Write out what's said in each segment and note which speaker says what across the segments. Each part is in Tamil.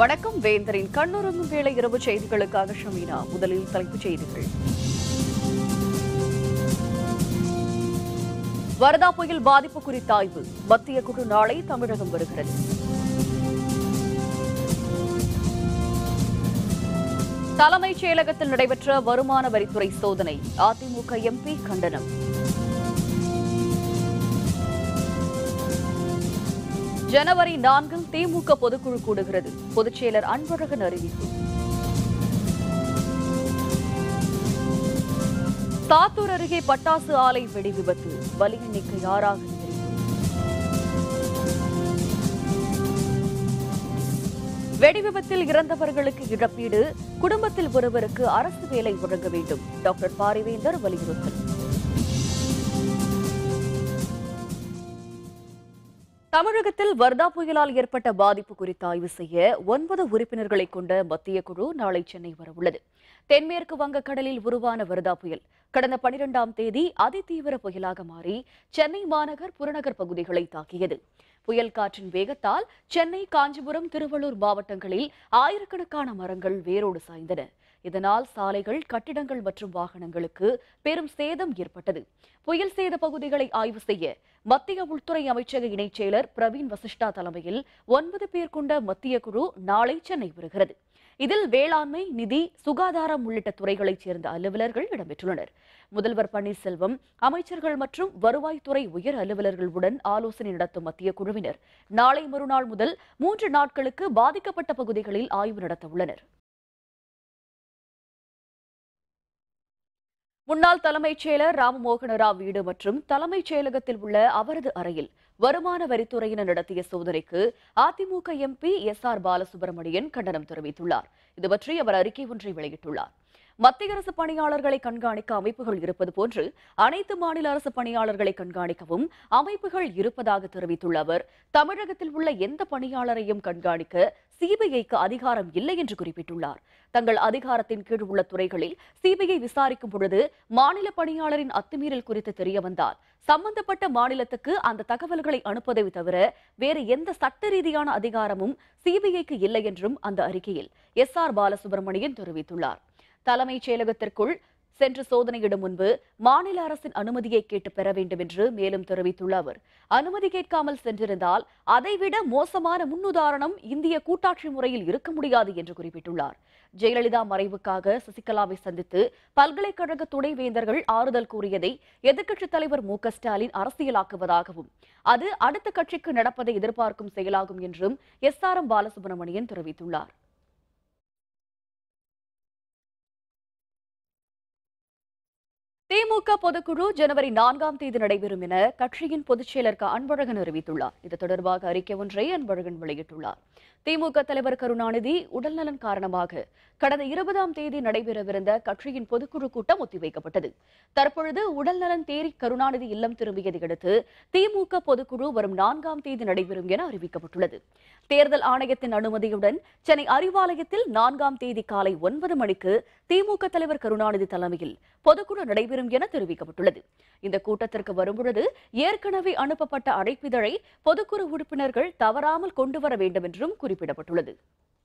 Speaker 1: வணக்கம் வேந்தரின் கண்ணுறங்கும் வேளை இரவு செய்திகளுக்காக ஷமீனா முதலில் தலைப்புச் செய்திகள் வரதா புயல் பாதிப்பு குறித்த ஆய்வு மத்திய குழு நாளை தமிழகம் வருகிறது தலைமைச் செயலகத்தில் நடைபெற்ற வருமான வரித்துறை சோதனை அதிமுக எம்பி கண்டனம் ஜனவரி நான்கில் திமுக பொதுக்குழு கூடுகிறது பொதுச் செயலர் அன்பழகன் அறிவிப்பு சாத்தூர் அருகே பட்டாசு ஆலை வெடி விபத்து பலி எண்ணிக்கை ஆறாக அதிகரிப்பு வெடி விபத்தில் இறந்தவர்களுக்கு இழப்பீடு குடும்பத்தில் ஒருவருக்கு அரசு வேலை வழங்க வேண்டும் டாக்டர் பாரிவேந்தர் வலியுறுத்தல் தமிழகத்தில் வர்தா புயலால் ஏற்பட்ட பாதிப்பு குறித்து ஆய்வு செய்ய ஒன்பது உறுப்பினர்களை கொண்ட மத்திய குழு நாளை சென்னை வரவுள்ளது தென்மேற்கு வங்கக்கடலில் உருவான வர்தா புயல் கடந்த பனிரெண்டாம் தேதி அதிதீவிர புயலாக மாறி சென்னை மாநகர் புறநகர் பகுதிகளை தாக்கியது புயல் காற்றின் வேகத்தால் சென்னை காஞ்சிபுரம் திருவள்ளூர் மாவட்டங்களில் ஆயிரக்கணக்கான மரங்கள் வேரோடு சாய்ந்தன இதனால் சாலைகள் கட்டிடங்கள் மற்றும் வாகனங்களுக்கு பெரும் சேதம் ஏற்பட்டது புயல் சேத பகுதிகளை ஆய்வு செய்ய மத்திய உள்துறை அமைச்சக இணைச் செயலர் பிரவீன் வசிஷ்டா தலைமையில் ஒன்பது பேர் கொண்ட மத்திய குழு நாளை சென்னை வருகிறது இதில் வேளாண்மை நிதி சுகாதாரம் உள்ளிட்ட துறைகளைச் சேர்ந்த அலுவலர்கள் இடம்பெற்றுள்ளனர் முதல்வர் பன்னீர்செல்வம் அமைச்சர்கள் மற்றும் வருவாய்த்துறை உயர் அலுவலர்களுடன் ஆலோசனை நடத்தும் மத்திய குழுவினர் நாளை மறுநாள் முதல் மூன்று நாட்களுக்கு பாதிக்கப்பட்ட பகுதிகளில் ஆய்வு நடத்த உள்ளனர் முன்னாள் தலைமைச் செயலர் ராமமோகன ராவ் வீடு மற்றும் தலைமைச் செயலகத்தில் உள்ள அவரது அறையில் வருமான வரித்துறையினர் நடத்திய சோதனைக்கு AIADMK MP S R Balasubramanian கண்டனம் தெரிவித்துள்ளார் இது பற்றி அவர் அறிக்கை ஒன்றை வெளியிட்டுள்ளார் மத்திய அரசு பணியாளர்களை கண்காணிக்க அமைப்புகள் இருப்பது போன்று அனைத்து மாநில அரசு பணியாளர்களை கண்காணிக்கவும் அமைப்புகள் இருப்பதாக தெரிவித்துள்ள அவர் தமிழகத்தில் உள்ள எந்த பணியாளரையும் கண்காணிக்க சிபிஐக்கு அதிகாரம் இல்லை என்று குறிப்பிட்டுள்ளார் தங்கள் அதிகாரத்தின் கீழ் உள்ள துறைகளில் சிபிஐ விசாரிக்கும் பொழுது மாநில பணியாளரின் அத்துமீறல் குறித்து தெரிய வந்தால் சம்பந்தப்பட்ட மாநிலத்துக்கு அந்த தகவல்களை அனுப்புவதை தவிர வேறு எந்த சட்ட ரீதியான அதிகாரமும் சிபிஐக்கு இல்லை என்றும் அந்த அறிக்கையில் எஸ் ஆர் பாலசுப்ரமணியன் தெரிவித்துள்ளார் தலைமைச் செயலகத்திற்குள் சென்று சோதனையிடும் முன்பு மாநில அரசின் அனுமதியை கேட்டு பெற வேண்டும் என்று மேலும் தெரிவித்துள்ள அவர் அனுமதி கேட்காமல் சென்றிருந்தால் அதைவிட மோசமான முன்னுதாரணம் இந்திய கூட்டாட்சி முறையில் இருக்க முடியாது என்று குறிப்பிட்டுள்ளார் ஜெயலலிதா மறைவுக்காக சசிகலாவை சந்தித்து பல்கலைக்கழக துணைவேந்தர்கள் ஆறுதல் கூறியதை எதிர்க்கட்சித் தலைவர் மு க ஸ்டாலின் அரசியலாக்குவதாகவும் அது அடுத்த கட்சிக்கு நடப்பதை எதிர்பார்க்கும் செயலாகும் என்றும் எஸ் ஆர் எம் பாலசுப்ரமணியன் தெரிவித்துள்ளார் திமுக பொதுக்குழு ஜனவரி நான்காம் தேதி நடைபெறும் என கட்சியின் பொதுச் செயலர் க அன்பழகன் அறிவித்துள்ளார் இது தொடர்பாக அறிக்கை ஒன்றை அன்பழகன் வெளியிட்டுள்ளார் திமுக தலைவர் கருணாநிதி உடல்நலன் காரணமாக கடந்த இருபதாம் தேதி நடைபெறவிருந்த கட்சியின் பொதுக்குழு கூட்டம் ஒத்திவைக்கப்பட்டது தற்பொழுது உடல்நலன் தேறி கருணாநிதி இல்லம் திரும்பியதை அடுத்து திமுக பொதுக்குழு வரும் நான்காம் தேதி நடைபெறும் என அறிவிக்கப்பட்டுள்ளது தேர்தல் ஆணையத்தின் அனுமதியுடன் சென்னை அறிவாலயத்தில் நான்காம் தேதி காலை ஒன்பது மணிக்கு திமுக தலைவர் கருணாநிதி தலைமையில் பொதுக்குழு நடைபெறும் என தெரிவிக்கப்பட்டுள்ளது இந்த கூட்டத்திற்கு வரும்பொழுது ஏற்கனவே அனுப்பப்பட்ட அழைப்பிதழை பொதுக்குழு உறுப்பினர்கள் தவறாமல் கொண்டு வர வேண்டும் என்றும் குறிப்பிடப்பட்டுள்ளது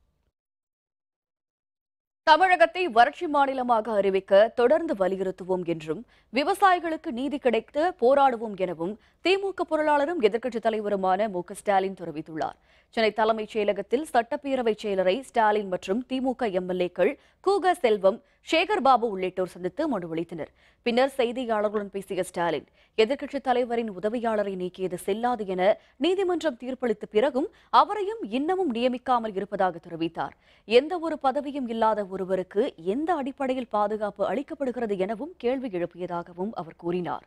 Speaker 1: தமிழகத்தை வறட்சி மாநிலமாக அறிவிக்க தொடர்ந்து வலியுறுத்துவோம் என்றும் விவசாயிகளுக்கு நீதி கிடைக்க போராடுவோம் எனவும் திமுக பொருளாளரும் எதிர்க்கட்சித் தலைவருமான மு க ஸ்டாலின் தெரிவித்துள்ளார் சென்னை தலைமைச் செயலகத்தில் சட்டப்பேரவை செயலரை ஸ்டாலின் மற்றும் திமுக எம்எல்ஏக்கள் கூக செல்வம் சேகர் பாபு உள்ளிட்டோர் சந்தித்து மனு அளித்தனர் பின்னர் செய்தியாளர்களுடன் பேசிய ஸ்டாலின் எதிர்க்கட்சித் தலைவரின் உதவியாளரை நீக்கியது செல்லாது என நீதிமன்றம் தீர்ப்பளித்த பிறகும் அவரையும் இன்னமும் நியமிக்காமல் இருப்பதாக தெரிவித்தார் எந்த ஒரு பதவியும் இல்லாத ஒருவருக்கு எந்த அடிப்படையில் பாதுகாப்பு அளிக்கப்படுகிறது எனவும் கேள்வி எழுப்பியதாகவும் அவர் கூறினார்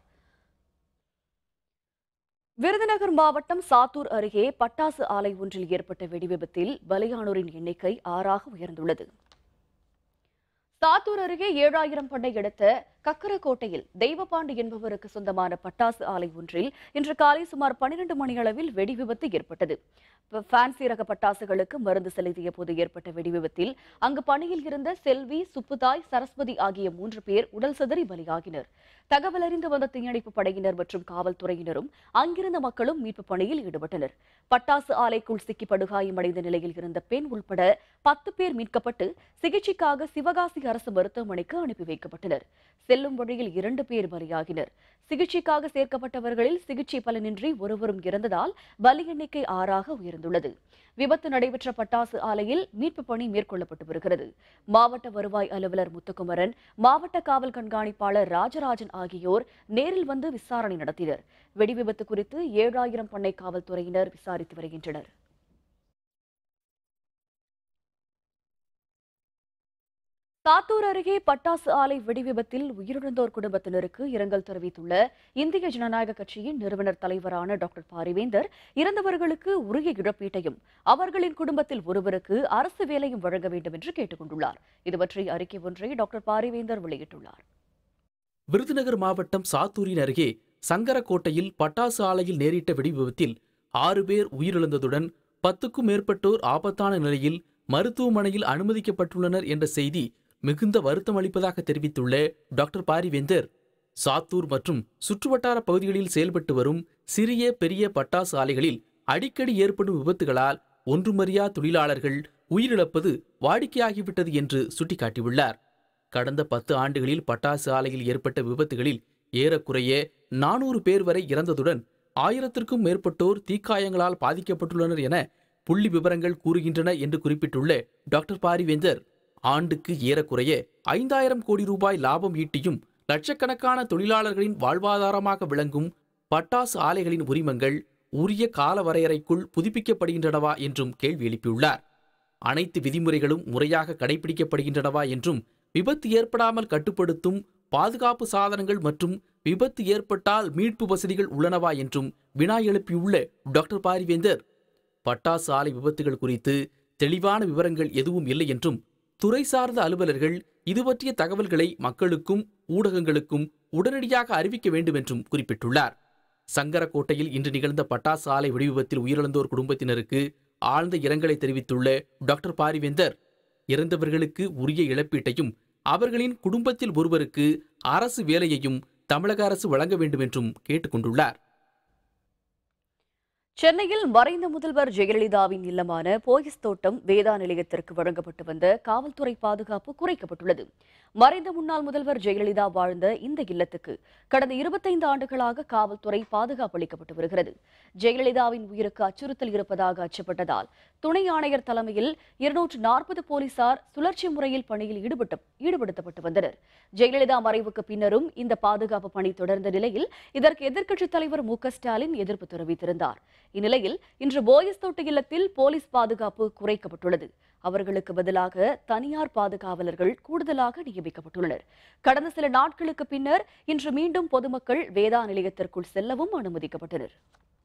Speaker 1: விருதுநகர் மாவட்டம் சாத்தூர் அருகே பட்டாசு ஆலை ஒன்றில் ஏற்பட்ட வெடிவிபத்தில் பலியானோரின் எண்ணிக்கை ஆறாக உயர்ந்துள்ளது சாத்தூர் அருகே ஏழாயிரம் பண்ணை எடுத்த கக்கரக்கோட்டையில் தெய்வபாண்டி என்பவருக்கு சொந்தமான பட்டாசு ஆலை ஒன்றில் இன்று காலை சுமார் பன்னிரண்டு மணியளவில் வெடி விபத்து ஏற்பட்டது ப- ஃபேன்சி ரக பட்டாசுகளுக்கு மருந்து செலுத்திய போது ஏற்பட்ட வெடி விபத்தில் அங்கு பணியில் இருந்த செல்வி சுப்புதாய் சரஸ்வதி ஆகிய மூன்று பேர் உடல் சிதறி பலியாகினர் தகவல் அறிந்து வந்த தீயணைப்பு படையினர் மற்றும் காவல்துறையினரும் அங்கிருந்த மக்களும் மீட்பு பணியில் ஈடுபட்டனர் பட்டாசு ஆலைக்குள் சிக்கி படுகாயமடைந்த நிலையில் இருந்த பெண் உள்பட பத்து பேர் மீட்கப்பட்டு சிகிச்சைக்காக சிவகாசி அரசு மருத்துவமனைக்கு அனுப்பி வைக்கப்பட்டனர் செல்லும் வழியில் இரண்டு பேர் பலியாகினர் சிகிச்சைக்காக சேர்க்கப்பட்டவர்களில் சிகிச்சை பலனின்றி ஒருவரும் இறந்ததால் பலி எண்ணிக்கை ஆறாக உயர்ந்துள்ளது விபத்து நடைபெற்ற பட்டாசு ஆலையில் மீட்பு பணி மேற்கொள்ளப்பட்டு வருகிறது மாவட்ட வருவாய் அலுவலர் முத்துக்குமரன் மாவட்ட காவல் கண்காணிப்பாளர் ராஜராஜன் ஆகியோர் நேரில் வந்து விசாரணை நடத்தினர் வெடி விபத்து குறித்து ஏழாயிரம் பண்ணை காவல்துறையினர் விசாரித்து வருகின்றனர் சாத்தூர் அருகே பட்டாசு ஆலை வெடி விபத்தில் உயிரிழந்தோர் குடும்பத்தினருக்கு இரங்கல் தெரிவித்துள்ள இந்திய ஜனநாயக கட்சியின் நிறுவனர் தலைவரான டாக்டர் பாரிவேந்தர் இறந்தவர்களுக்கு உரிய இழப்பீட்டையும் அவர்களின் குடும்பத்தில் ஒருவருக்கு அரசு வேலையும் வழங்க வேண்டும் என்று கேட்டுக் கொண்டுள்ளார் இது பற்றி அறிக்கை ஒன்றை டாக்டர் பாரிவேந்தர் வெளியிட்டுள்ளார்
Speaker 2: விருதுநகர் மாவட்டம் சாத்தூரின் அருகே சங்கரக்கோட்டையில் பட்டாசு ஆலையில் நேரிட்ட வெடி விபத்தில் ஆறு பேர் உயிரிழந்ததுடன் பத்துக்கும் மேற்பட்டோர் ஆபத்தான நிலையில் மருத்துவமனையில் அனுமதிக்கப்பட்டுள்ளனர் என்ற செய்தி மிகுந்த வருத்தம் அளிப்பதாக தெரிவித்துள்ள டாக்டர் பாரிவேந்தர் சாத்தூர் மற்றும் சுற்றுவட்டார பகுதிகளில் செயல்பட்டு வரும் சிறிய பெரிய பட்டாசு ஆலைகளில் அடிக்கடி ஏற்படும் விபத்துகளால் ஒன்றுமறியா தொழிலாளர்கள் உயிரிழப்பது வாடிக்கையாகிவிட்டது என்று சுட்டிக்காட்டியுள்ளார் கடந்த பத்து ஆண்டுகளில் பட்டாசு ஆலையில் ஏற்பட்ட விபத்துகளில் ஏறக்குறைய நானூறு பேர் வரை இறந்ததுடன் ஆயிரத்திற்கும் மேற்பட்டோர் தீக்காயங்களால் பாதிக்கப்பட்டுள்ளனர் என புள்ளி விவரங்கள் கூறுகின்றன என்று குறிப்பிட்டுள்ள டாக்டர் பாரிவேந்தர் ஆண்டுக்கு ஏறக்குறைய ஐந்தாயிரம் கோடி ரூபாய் லாபம் ஈட்டியும் லட்சக்கணக்கான தொழிலாளர்களின் வாழ்வாதாரமாக விளங்கும் பட்டாசு ஆலைகளின் உரிமங்கள் உரிய கால வரையறைக்குள் புதுப்பிக்கப்படுகின்றனவா என்றும் கேள்வி எழுப்பியுள்ளார் அனைத்து விதிமுறைகளும் முறையாக கடைபிடிக்கப்படுகின்றனவா என்றும் விபத்து ஏற்படாமல் கட்டுப்படுத்தும் பாதுகாப்பு சாதனங்கள் மற்றும் விபத்து ஏற்பட்டால் மீட்பு வசதிகள் உள்ளனவா என்றும் வினா எழுப்பியுள்ள டாக்டர் பாரிவேந்தர் பட்டாசு ஆலை விபத்துகள் குறித்து தெளிவான விவரங்கள் எதுவும் இல்லை என்றும் துறை சார்ந்த அலுவலர்கள் இது பற்றிய தகவல்களை மக்களுக்கும் ஊடகங்களுக்கும் உடனடியாக அறிவிக்க வேண்டும் என்றும் குறிப்பிட்டுள்ளார் சங்கரக்கோட்டையில் இன்று நிகழ்ந்த பட்டாசு ஆலை வெடிவிபத்தில் உயிரிழந்தோர் குடும்பத்தினருக்கு ஆழ்ந்த இரங்கலை தெரிவித்துள்ள டாக்டர் பாரிவேந்தர் இறந்தவர்களுக்கு உரிய இழப்பீட்டையும் அவர்களின் குடும்பத்தில் ஒருவருக்கு அரசு வேலையையும் தமிழக அரசு வழங்க வேண்டும் என்றும் கேட்டுக்கொண்டுள்ளார்
Speaker 1: சென்னையில் மறைந்த முதல்வர் ஜெயலலிதாவின் இல்லமான போயஸ் தோட்டம் வேதா நிலையத்திற்கு வழங்கப்பட்டு வந்த காவல்துறை பாதுகாப்பு குறைக்கப்பட்டுள்ளது மறைந்த முன்னாள் முதல்வர் ஜெயலலிதா வாழ்ந்த இந்த இல்லத்துக்கு கடந்த இருபத்தைந்து ஆண்டுகளாக காவல்துறை பாதுகாப்பு அளிக்கப்பட்டு வருகிறது ஜெயலலிதாவின் உயிருக்கு அச்சுறுத்தல் இருப்பதாக அச்சப்பட்டதால் துணை ஆணையர் தலைமையில் இருநூற்று நாற்பது போலீசார் சுழற்சி முறையில் பணியில் ஈடுபட்ட ஈடுபடுத்தப்பட்டு வந்தனர் ஜெயலலிதா மறைவுக்கு பின்னரும் இந்த பாதுகாப்பு பணி தொடர்ந்த நிலையில் இதற்கு எதிர்க்கட்சித் தலைவர் மு க ஸ்டாலின் எதிர்ப்பு தெரிவித்திருந்தார் இந்நிலையில் இன்று போயஸ் தோட்ட இல்லத்தில் போலீஸ் பாதுகாப்பு குறைக்கப்பட்டுள்ளது அவர்களுக்கு பதிலாக தனியார் பாதுகாவலர்கள் கூடுதலாக நியமிக்கப்பட்டுள்ளனர் கடந்த சில நாட்களுக்கு பின்னர் இன்று மீண்டும் பொதுமக்கள் வேதா நிலையத்திற்குள் செல்லவும் அனுமதிக்கப்பட்டனர்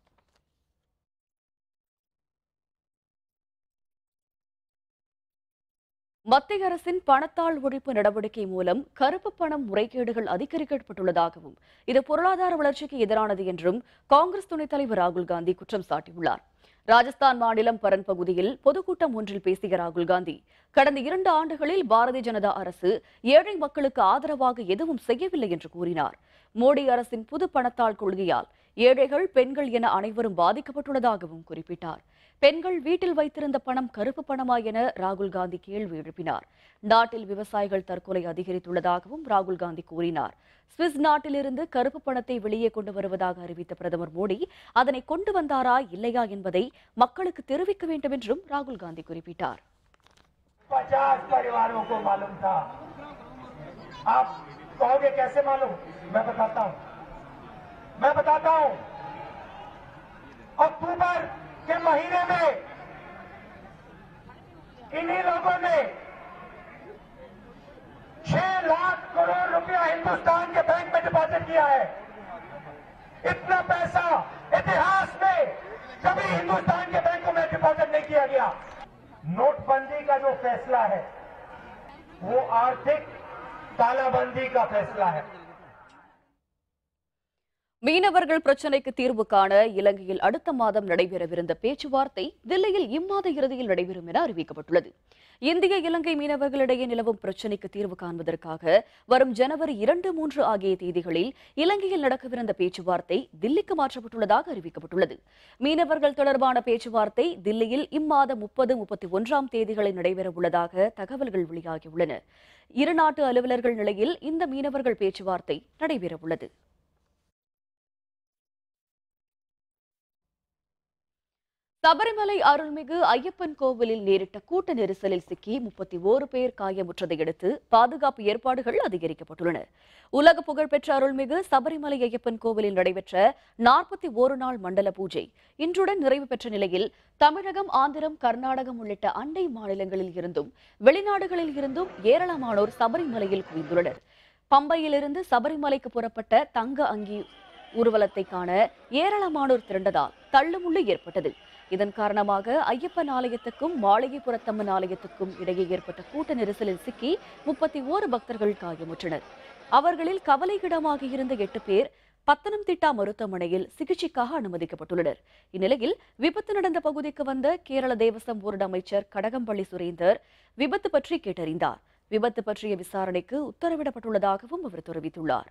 Speaker 1: மத்திய அரசின் பணத்தாள் ஒழிப்பு நடவடிக்கை மூலம் கருப்பு பணம் முறைகேடுகள் அதிகரிக்கப்பட்டுள்ளதாகவும் இது பொருளாதார வளர்ச்சிக்கு எதிரானது என்றும் காங்கிரஸ் துணைத் தலைவர் ராகுல் காந்தி குற்றம் சாட்டியுள்ளார் ராஜஸ்தான் மாநிலம் பரன் பகுதியில் பொதுக்கூட்டம் ஒன்றில் பேசிய ராகுல் காந்தி கடந்த இரண்டு ஆண்டுகளில் பாரதிய ஜனதா அரசு ஏழை மக்களுக்கு ஆதரவாக எதுவும் செய்யவில்லை என்று கூறினார் மோடி அரசின் புது பணத்தாள் கொள்கையால் ஏழைகள் பெண்கள் என அனைவரும் பாதிக்கப்பட்டுள்ளதாகவும் குறிப்பிட்டார் பெண்கள் வீட்டில் வைத்திருந்த பணம் கருப்பு பணமா என ராகுல் காந்தி கேள்வி எழுப்பினார் நாட்டில் விவசாயிகள் தற்கொலை அதிகரித்துள்ளதாகவும் ராகுல் காந்தி கூறினார் சுவிஸ் நாட்டிலிருந்து கருப்பு பணத்தை வெளியே கொண்டு வருவதாக அறிவித்த பிரதமர் மோடி அதனை கொண்டு வந்தாரா இல்லையா என்பதை மக்களுக்கு தெரிவிக்க வேண்டும் என்றும் ராகுல் காந்தி குறிப்பிட்டார்
Speaker 3: पचास परिवारों को मालूम था आप कहोगे कैसे मालूम मैं बताता हूं मैं बताता हूं अक्टूबर के महीने में इन्हीं लोगों ने छह लाख करोड़ रुपया हिंदुस्तान के बैंक में डिपॉजिट किया है इतना पैसा इतिहास में कभी हिंदुस्तान के बैंकों में डिपॉजिट नहीं किया गया नोटबंदी का जो फैसला है वो आर्थिक तालाबंदी का फैसला है
Speaker 1: மீனவர்கள் பிரச்சினைக்கு தீர்வு காண இலங்கையில் அடுத்த மாதம் நடைபெறவிருந்த பேச்சுவார்த்தை தில்லியில் இம்மாத இறுதியில் நடைபெறும் என அறிவிக்கப்பட்டுள்ளது இந்திய இலங்கை மீனவர்களிடையே நிலவும் பிரச்சினைக்கு தீர்வு காண்பதற்காக வரும் ஜனவரி இரண்டு மூன்று ஆகிய தேதிகளில் இலங்கையில் நடக்கவிருந்த பேச்சுவார்த்தை தில்லிக்கு மாற்றப்பட்டுள்ளதாக அறிவிக்கப்பட்டுள்ளது மீனவர்கள் தொடர்பான பேச்சுவார்த்தை தில்லியில் இம்மாதம் முப்பது முப்பத்தி ஒன்றாம் தேதிகளில் நடைபெறவுள்ளதாக தகவல்கள் வெளியாகியுள்ளன இரு நாட்டு அலுவலர்கள் நிலையில் இந்த மீனவர்கள் பேச்சுவார்த்தை நடைபெறவுள்ளது சபரிமலை அருள்மிகு ஐயப்பன் கோவிலில் நேரிட்ட கூட்ட நெரிசலில் சிக்கி முப்பத்தி ஓரு பேர் காயமுற்றதை அடுத்து பாதுகாப்பு ஏற்பாடுகள் அதிகரிக்கப்பட்டுள்ளன உலக புகழ்பெற்ற அருள்மிகு சபரிமலை ஐயப்பன் கோவிலில் நடைபெற்ற நாற்பத்தி ஓரு நாள் மண்டல பூஜை இன்றுடன் நிறைவு பெற்ற நிலையில் தமிழகம் ஆந்திரம் கர்நாடகம் உள்ளிட்ட அண்டை மாநிலங்களில் இருந்தும் வெளிநாடுகளில் இருந்தும் ஏராளமானோர் சபரிமலையில் குவிந்துள்ளனர் பம்பையிலிருந்து சபரிமலைக்கு புறப்பட்ட தங்க அங்கி ஊர்வலத்தை காண ஏராளமானோர் திரண்டதால் தள்ளுமுள்ளு ஏற்பட்டது இதன் காரணமாக ஐயப்பன் ஆலயத்துக்கும் மாளிகைப்புறத்தம்மன் ஆலயத்துக்கும் இடையே ஏற்பட்ட கூட்ட நெரிசலில் சிக்கி முப்பத்தி ஓரு பக்தர்கள் காயமுற்றனர் அவர்களில் கவலைக்கிடமாக இருந்த எட்டு பேர் பத்தனம்திட்டா மருத்துவமனையில் சிகிச்சைக்காக அனுமதிக்கப்பட்டுள்ளனர் இந்நிலையில் விபத்து நடந்த பகுதிக்கு வந்த கேரள தேவசம் போர்டு அமைச்சர் கடகம்பள்ளி சுரேந்தர் விபத்து பற்றி கேட்டறிந்தார் விபத்து பற்றிய விசாரணைக்கு உத்தரவிடப்பட்டுள்ளதாகவும் அவர் தெரிவித்துள்ளார்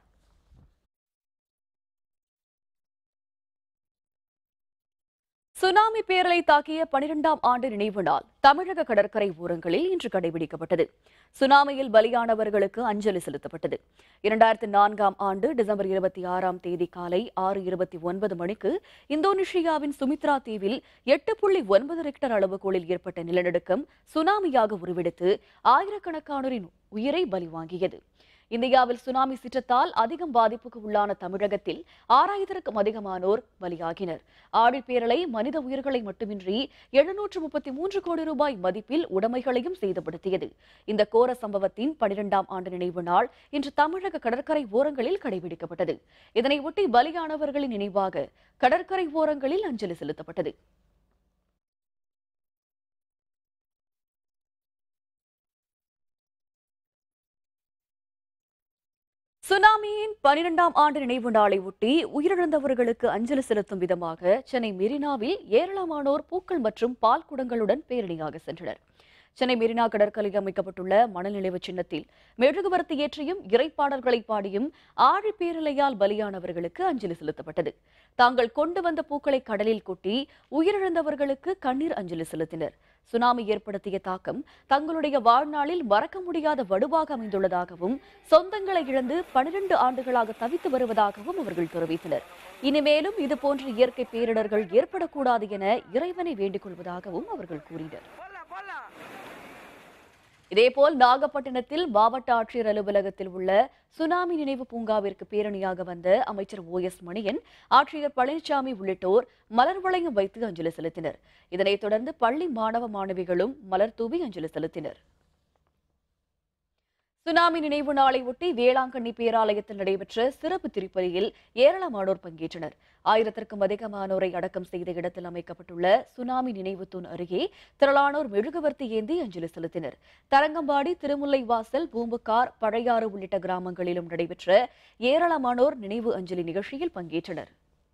Speaker 1: சுனாமி பேரலை தாக்கிய பனிரெண்டாம் ஆண்டு நினைவு நாள் தமிழக கடற்கரை ஓரங்களில் இன்று கடைபிடிக்கப்பட்டது சுனாமியில் பலியானவர்களுக்கு அஞ்சலி செலுத்தப்பட்டது இரண்டாயிரத்தி நான்காம் ஆண்டு டிசம்பர் இருபத்தி ஆறாம் தேதி காலை ஆறு இருபத்தி ஒன்பது மணிக்கு இந்தோனேஷியாவின் சுமித்ரா தீவில் எட்டு புள்ளி ஒன்பது ரெக்டர் அளவுகோலில் ஏற்பட்ட நிலநடுக்கம் சுனாமியாக உருவெடுத்து ஆயிரக்கணக்கானோரின் உயிரை பலி வாங்கியது இந்தியாவில் சுனாமி சீற்றத்தால் அதிகம் பாதிப்புக்கு உள்ளான தமிழகத்தில் ஆறாயிரத்திற்கும் அதிகமானோர் பலியாகினர் ஆழிப்பேரலை மனித உயிர்களை மட்டுமின்றி எழுநூற்று முப்பத்தி மூன்று கோடி ரூபாய் மதிப்பில் உடைமைகளையும் சேதப்படுத்தியது இந்த கோர சம்பவத்தின் பனிரெண்டாம் ஆண்டு நினைவு நாள் இன்று தமிழக கடற்கரை ஓரங்களில் கடைபிடிக்கப்பட்டது இதனையொட்டி பலியானவர்களின் நினைவாக கடற்கரை ஓரங்களில் அஞ்சலி செலுத்தப்பட்டது சுனாமியின் பனிரெண்டாம் ஆண்டு நினைவு நாளை ஒட்டி உயிரிழந்தவர்களுக்கு அஞ்சலி செலுத்தும் விதமாக சென்னை மெரினாவில் ஏராளமானோர் பூக்கள் மற்றும் பால் குடங்களுடன் பேரணியாக சென்றனர் சென்னை மெரினா கடற்கரையில் அமைக்கப்பட்டுள்ள மணல் நினைவு சின்னத்தில் மெழுகுவர்த்தி ஏற்றியும் இறைப்பாடல்களை பாடியும் ஆழி பேரலையால் பலியானவர்களுக்கு அஞ்சலி செலுத்தப்பட்டது தாங்கள் கொண்டு வந்த பூக்களை கடலில் கொட்டி உயிரிழந்தவர்களுக்கு கண்ணீர் அஞ்சலி செலுத்தினர் சுனாமி ஏற்படுத்திய தாக்கம் தங்களுடைய வாழ்நாளில் மறக்க முடியாத வடுவாக அமைந்துள்ளதாகவும் சொந்தங்களை இழந்து பனிரெண்டு ஆண்டுகளாக தவித்து வருவதாகவும் அவர்கள் தெரிவித்தனர் இனிமேலும் இதுபோன்ற இயற்கை பேரிடர்கள் ஏற்படக்கூடாது என இறைவனை வேண்டிக் கொள்வதாகவும் அவர்கள் கூறினர் இதேபோல் நாகப்பட்டினத்தில் மாவட்ட ஆட்சியர் அலுவலகத்தில் உள்ள சுனாமி நினைவு பூங்காவிற்கு பேரணியாக வந்த அமைச்சர் ஓ எஸ் மணியன் ஆட்சியர் பழனிசாமி உள்ளிட்டோர் மலர் வளையம் வைத்து அஞ்சலி செலுத்தினர் இதனைத் தொடர்ந்து பள்ளி மாணவ மாணவிகளும் மலர் தூவி அஞ்சலி செலுத்தினர் சுனாமி நினைவு நாளை ஒட்டி வேளாங்கண்ணி பேராலயத்தில் நடைபெற்ற சிறப்பு திருப்பலியில் ஏராளமானோர் பங்கேற்றனர் ஆயிரத்திற்கும் அதிகமானோரை அடக்கம் செய்த இடத்தில் அமைக்கப்பட்டுள்ள சுனாமி நினைவு தூண் அருகே திரளானோர் மெழுகுவர்த்தி ஏந்தி அஞ்சலி செலுத்தினர் தரங்கம்பாடி திருமுல்லைவாசல் பூம்புகார் பழையாறு உள்ளிட்ட கிராமங்களிலும் நடைபெற்ற ஏராளமானோர் நினைவு அஞ்சலி நிகழ்ச்சியில் பங்கேற்றனர்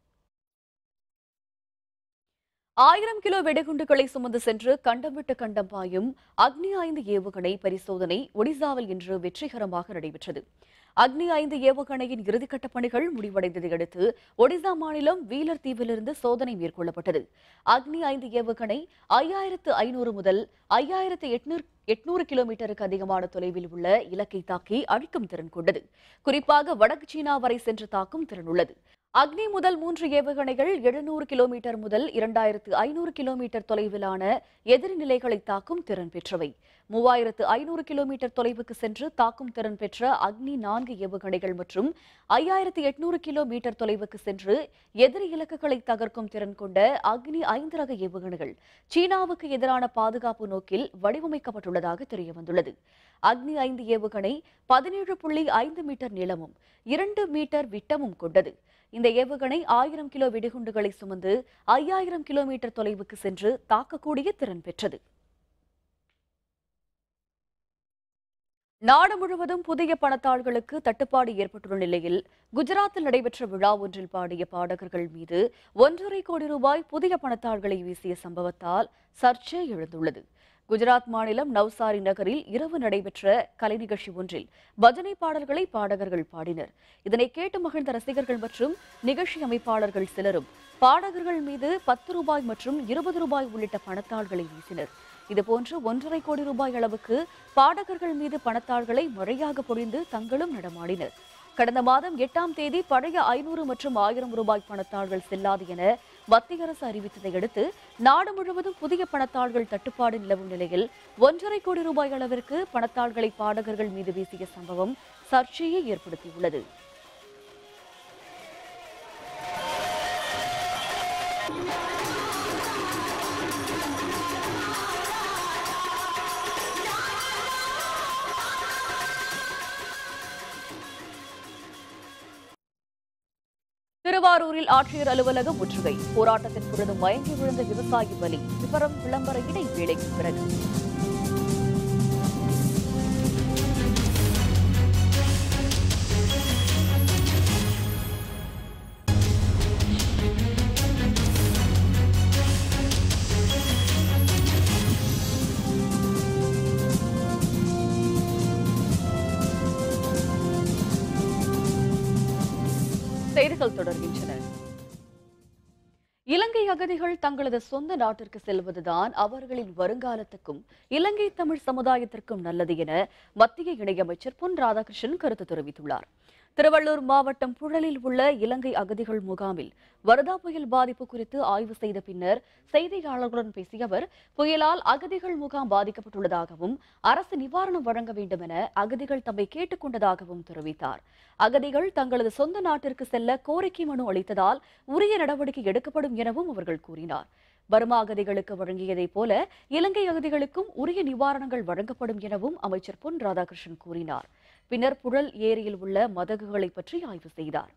Speaker 1: ஆயிரம் கிலோ வெடிகுண்டுகளை சுமந்து சென்று கண்டம் விட்டு கண்டம் பாயும் அக்னி ஐந்து ஏவுகணை பரிசோதனை ஒடிசாவில் இன்று வெற்றிகரமாக நடைபெற்றது அக்னி ஐந்து ஏவுகணையின் இறுதிக்கட்ட பணிகள் முடிவடைந்ததை அடுத்து ஒடிசா மாநிலம் வீலர் தீவிலிருந்து சோதனை மேற்கொள்ளப்பட்டது அக்னி ஐந்து ஏவுகணை ஐயாயிரத்து ஐநூறு முதல் ஐயாயிரத்து எட்நூறு எட்நூறு கிலோமீட்டருக்கு அதிகமான தொலைவில் உள்ள இலக்கை தாக்கி அழிக்கும் திறன் கொண்டது குறிப்பாக வடக்கு சீனா வரை சென்று தாக்கும் திறன் உள்ளது அக்னி முதல் மூன்று ஏவுகணைகள் எழுநூறு கிலோமீட்டர் முதல் இரண்டாயிரத்து ஐநூறு கிலோமீட்டர் தொலைவிலான எதிரி நிலைகளை தாக்கும் திறன் பெற்றவை மூவாயிரத்து ஐநூறு கிலோமீட்டர் தொலைவுக்கு சென்று தாக்கும் திறன் பெற்ற அக்னி நான்கு ஏவுகணைகள் மற்றும் ஐயாயிரத்து எட்நூறு கிலோமீட்டர் தொலைவுக்கு சென்று எதிரி இலக்குகளை தகர்க்கும் திறன் கொண்ட அக்னி ஐந்து ரக ஏவுகணைகள் சீனாவுக்கு எதிரான பாதுகாப்பு நோக்கில் வடிவமைக்கப்பட்டுள்ளதாக தெரியவந்துள்ளது அக்னி ஐந்து ஏவுகணை பதினேழு புள்ளி ஐந்து மீட்டர் நீளமும் இரண்டு மீட்டர் விட்டமும் கொண்டது இந்த ஏவுகணை ஆயிரம் கிலோ வெடிகுண்டுகளை சுமந்து ஐயாயிரம் கிலோமீட்டர் தொலைவுக்கு சென்று தாக்கக்கூடிய திறன் பெற்றது நாடு முழுவதும் புதிய பணத்தாள்களுக்கு தட்டுப்பாடு ஏற்பட்டுள்ள நிலையில் குஜராத்தில் நடைபெற்ற விழா ஒன்றில் பாடிய பாடகர்கள் மீது ஒன்றரை கோடி ரூபாய் புதிய பணத்தாள்களை வீசிய சம்பவத்தால் சர்ச்சை எழுந்துள்ளது குஜராத் மாநிலம் நவ்சாரி நகரில் இரவு நடைபெற்ற கலை நிகழ்ச்சி ஒன்றில் பஜனை பாடல்களை பாடகர்கள் பாடினர் இதனை கேட்டு மகிழ்ந்த ரசிகர்கள் மற்றும் நிகழ்ச்சி அமைப்பாளர்கள் சிலரும் பாடகர்கள் மீது பத்து ரூபாய் மற்றும் இருபது ரூபாய் உள்ளிட்ட பணத்தாள்களை வீசினர் இதுபோன்று ஒன்றரை கோடி ரூபாய் அளவுக்கு பாடகர்கள் மீது பணத்தாள்களை மழையாக பொழிந்து தங்களும் நடமாடினர் கடந்த மாதம் எட்டாம் தேதி பழைய ஐநூறு மற்றும் ஆயிரம் ரூபாய் பணத்தாள்கள் செல்லாது என மத்திய அரசு அறிவித்ததை அடுத்து நாடு முழுவதும் புதிய பணத்தாள்கள் தட்டுப்பாடு நிலவும் நிலையில் ஒன்றரை கோடி ரூபாய் அளவிற்கு பணத்தாள்களை பாடகர்கள் மீது வீசிய சம்பவம் சர்ச்சையை ஏற்படுத்தியுள்ளது திருவாரூரில் ஆட்சியர் அலுவலகம் முற்றுகை போராட்டத்தின் பொழுது மயங்கி விழுந்த விவசாயி பலி விவரம் விளம்பர இடைவேளைக்கு பிறகு செய்திகள் தொடர்கின்றன இலங்கை அகதிகள் தங்களது சொந்த நாட்டிற்கு செல்வதுதான் அவர்களின் வருங்காலத்துக்கும் இலங்கை தமிழ் சமுதாயத்திற்கும் நல்லது என மத்திய இணையமைச்சர் பொன் ராதாகிருஷ்ணன் கருத்து தெரிவித்துள்ளார் திருவள்ளூர் மாவட்டம் புழலில் உள்ள இலங்கை அகதிகள் முகாமில் வர்தா புயல் பாதிப்பு குறித்து ஆய்வு செய்த பின்னர் செய்தியாளர்களுடன் பேசிய அவர் புயலால் அகதிகள் முகாம் பாதிக்கப்பட்டுள்ளதாகவும் அரசு நிவாரணம் வழங்க வேண்டும் என அகதிகள் தம்மை கேட்டுக் கொண்டதாகவும் தெரிவித்தார் அகதிகள் தங்களது சொந்த நாட்டிற்கு செல்ல கோரிக்கை மனு அளித்ததால் உரிய நடவடிக்கை எடுக்கப்படும் எனவும் அவர்கள் கூறினார் பர்மா அகதிகளுக்கு வழங்கியதைப் போல இலங்கை அகதிகளுக்கும் உரிய நிவாரணங்கள் வழங்கப்படும் எனவும் அமைச்சர் பொன் ராதாகிருஷ்ணன் கூறினார் பின்னர் புழல் ஏரியில் உள்ள மதகுகளை பற்றி ஆய்வு செய்தார்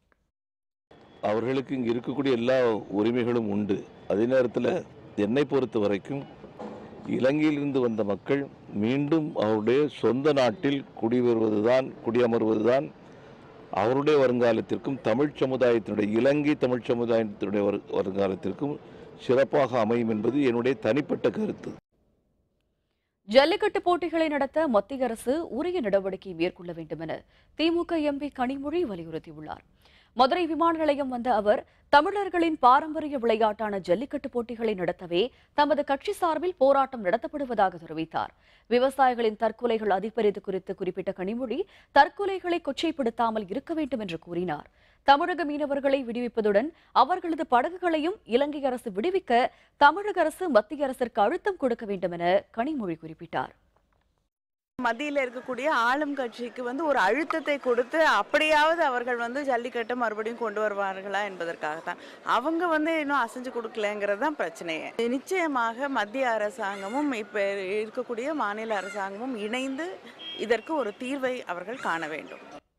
Speaker 4: அவர்களுக்கு இங்கே இருக்கக்கூடிய எல்லா உரிமைகளும் உண்டு அதே நேரத்தில் என்னை பொறுத்த வரைக்கும் இலங்கையிலிருந்து வந்த மக்கள் மீண்டும் அவருடைய சொந்த நாட்டில் குடிவருவதுதான் குடியமர்வதுதான் அவருடைய வருங்காலத்திற்கும் தமிழ் சமுதாயத்தினுடைய இலங்கை தமிழ் சமுதாயத்தினுடைய வரு- வருங்காலத்திற்கும் சிறப்பாக அமையும் என்பது என்னுடைய தனிப்பட்ட கருத்து
Speaker 1: ஜல்லிக்கட்டு போட்டிகளை நடத்த மத்திய அரசு உரிய நடவடிக்கை மேற்கொள்ள வேண்டும் என திமுக எம்பி கனிமொழி வலியுறுத்தியுள்ளார் மதுரை விமான நிலையம் வந்த அவர் தமிழர்களின் பாரம்பரிய விளையாட்டான ஜல்லிக்கட்டு போட்டிகளை நடத்தவே தமது கட்சி சார்பில் போராட்டம் நடத்தப்படுவதாக தெரிவித்தார் விவசாயிகளின் தற்கொலைகள் அதிகரித்து குறித்து குறிப்பிட்ட கனிமொழி தற்கொலைகளை கொச்சைப்படுத்தாமல் இருக்க வேண்டும் என்று கூறினார் தமிழக மீனவர்களை விடுவிப்பதுடன் அவர்களது படகுகளையும் இலங்கை அரசு விடுவிக்க தமிழக அரசு மத்திய அரசிற்கு அழுத்தம் கொடுக்க வேண்டும் என கனிமொழி குறிப்பிட்டார்
Speaker 5: மத்தியில் இருக்கக்கூடிய ஆளும் கட்சிக்கு வந்து ஒரு அழுத்தத்தை கொடுத்து அப்படியாவது அவர்கள் வந்து ஜல்லிக்கட்டை மறுபடியும் கொண்டு வருவார்களா என்பதற்காகத்தான் அவங்க வந்து இன்னும் அசைஞ்சு கொடுக்கலங்கிறது தான் பிரச்சனையே நிச்சயமாக மத்திய அரசாங்கமும் இப்போ இருக்கக்கூடிய மாநில அரசாங்கமும் இணைந்து இதற்கு ஒரு தீர்வை அவர்கள் காண வேண்டும்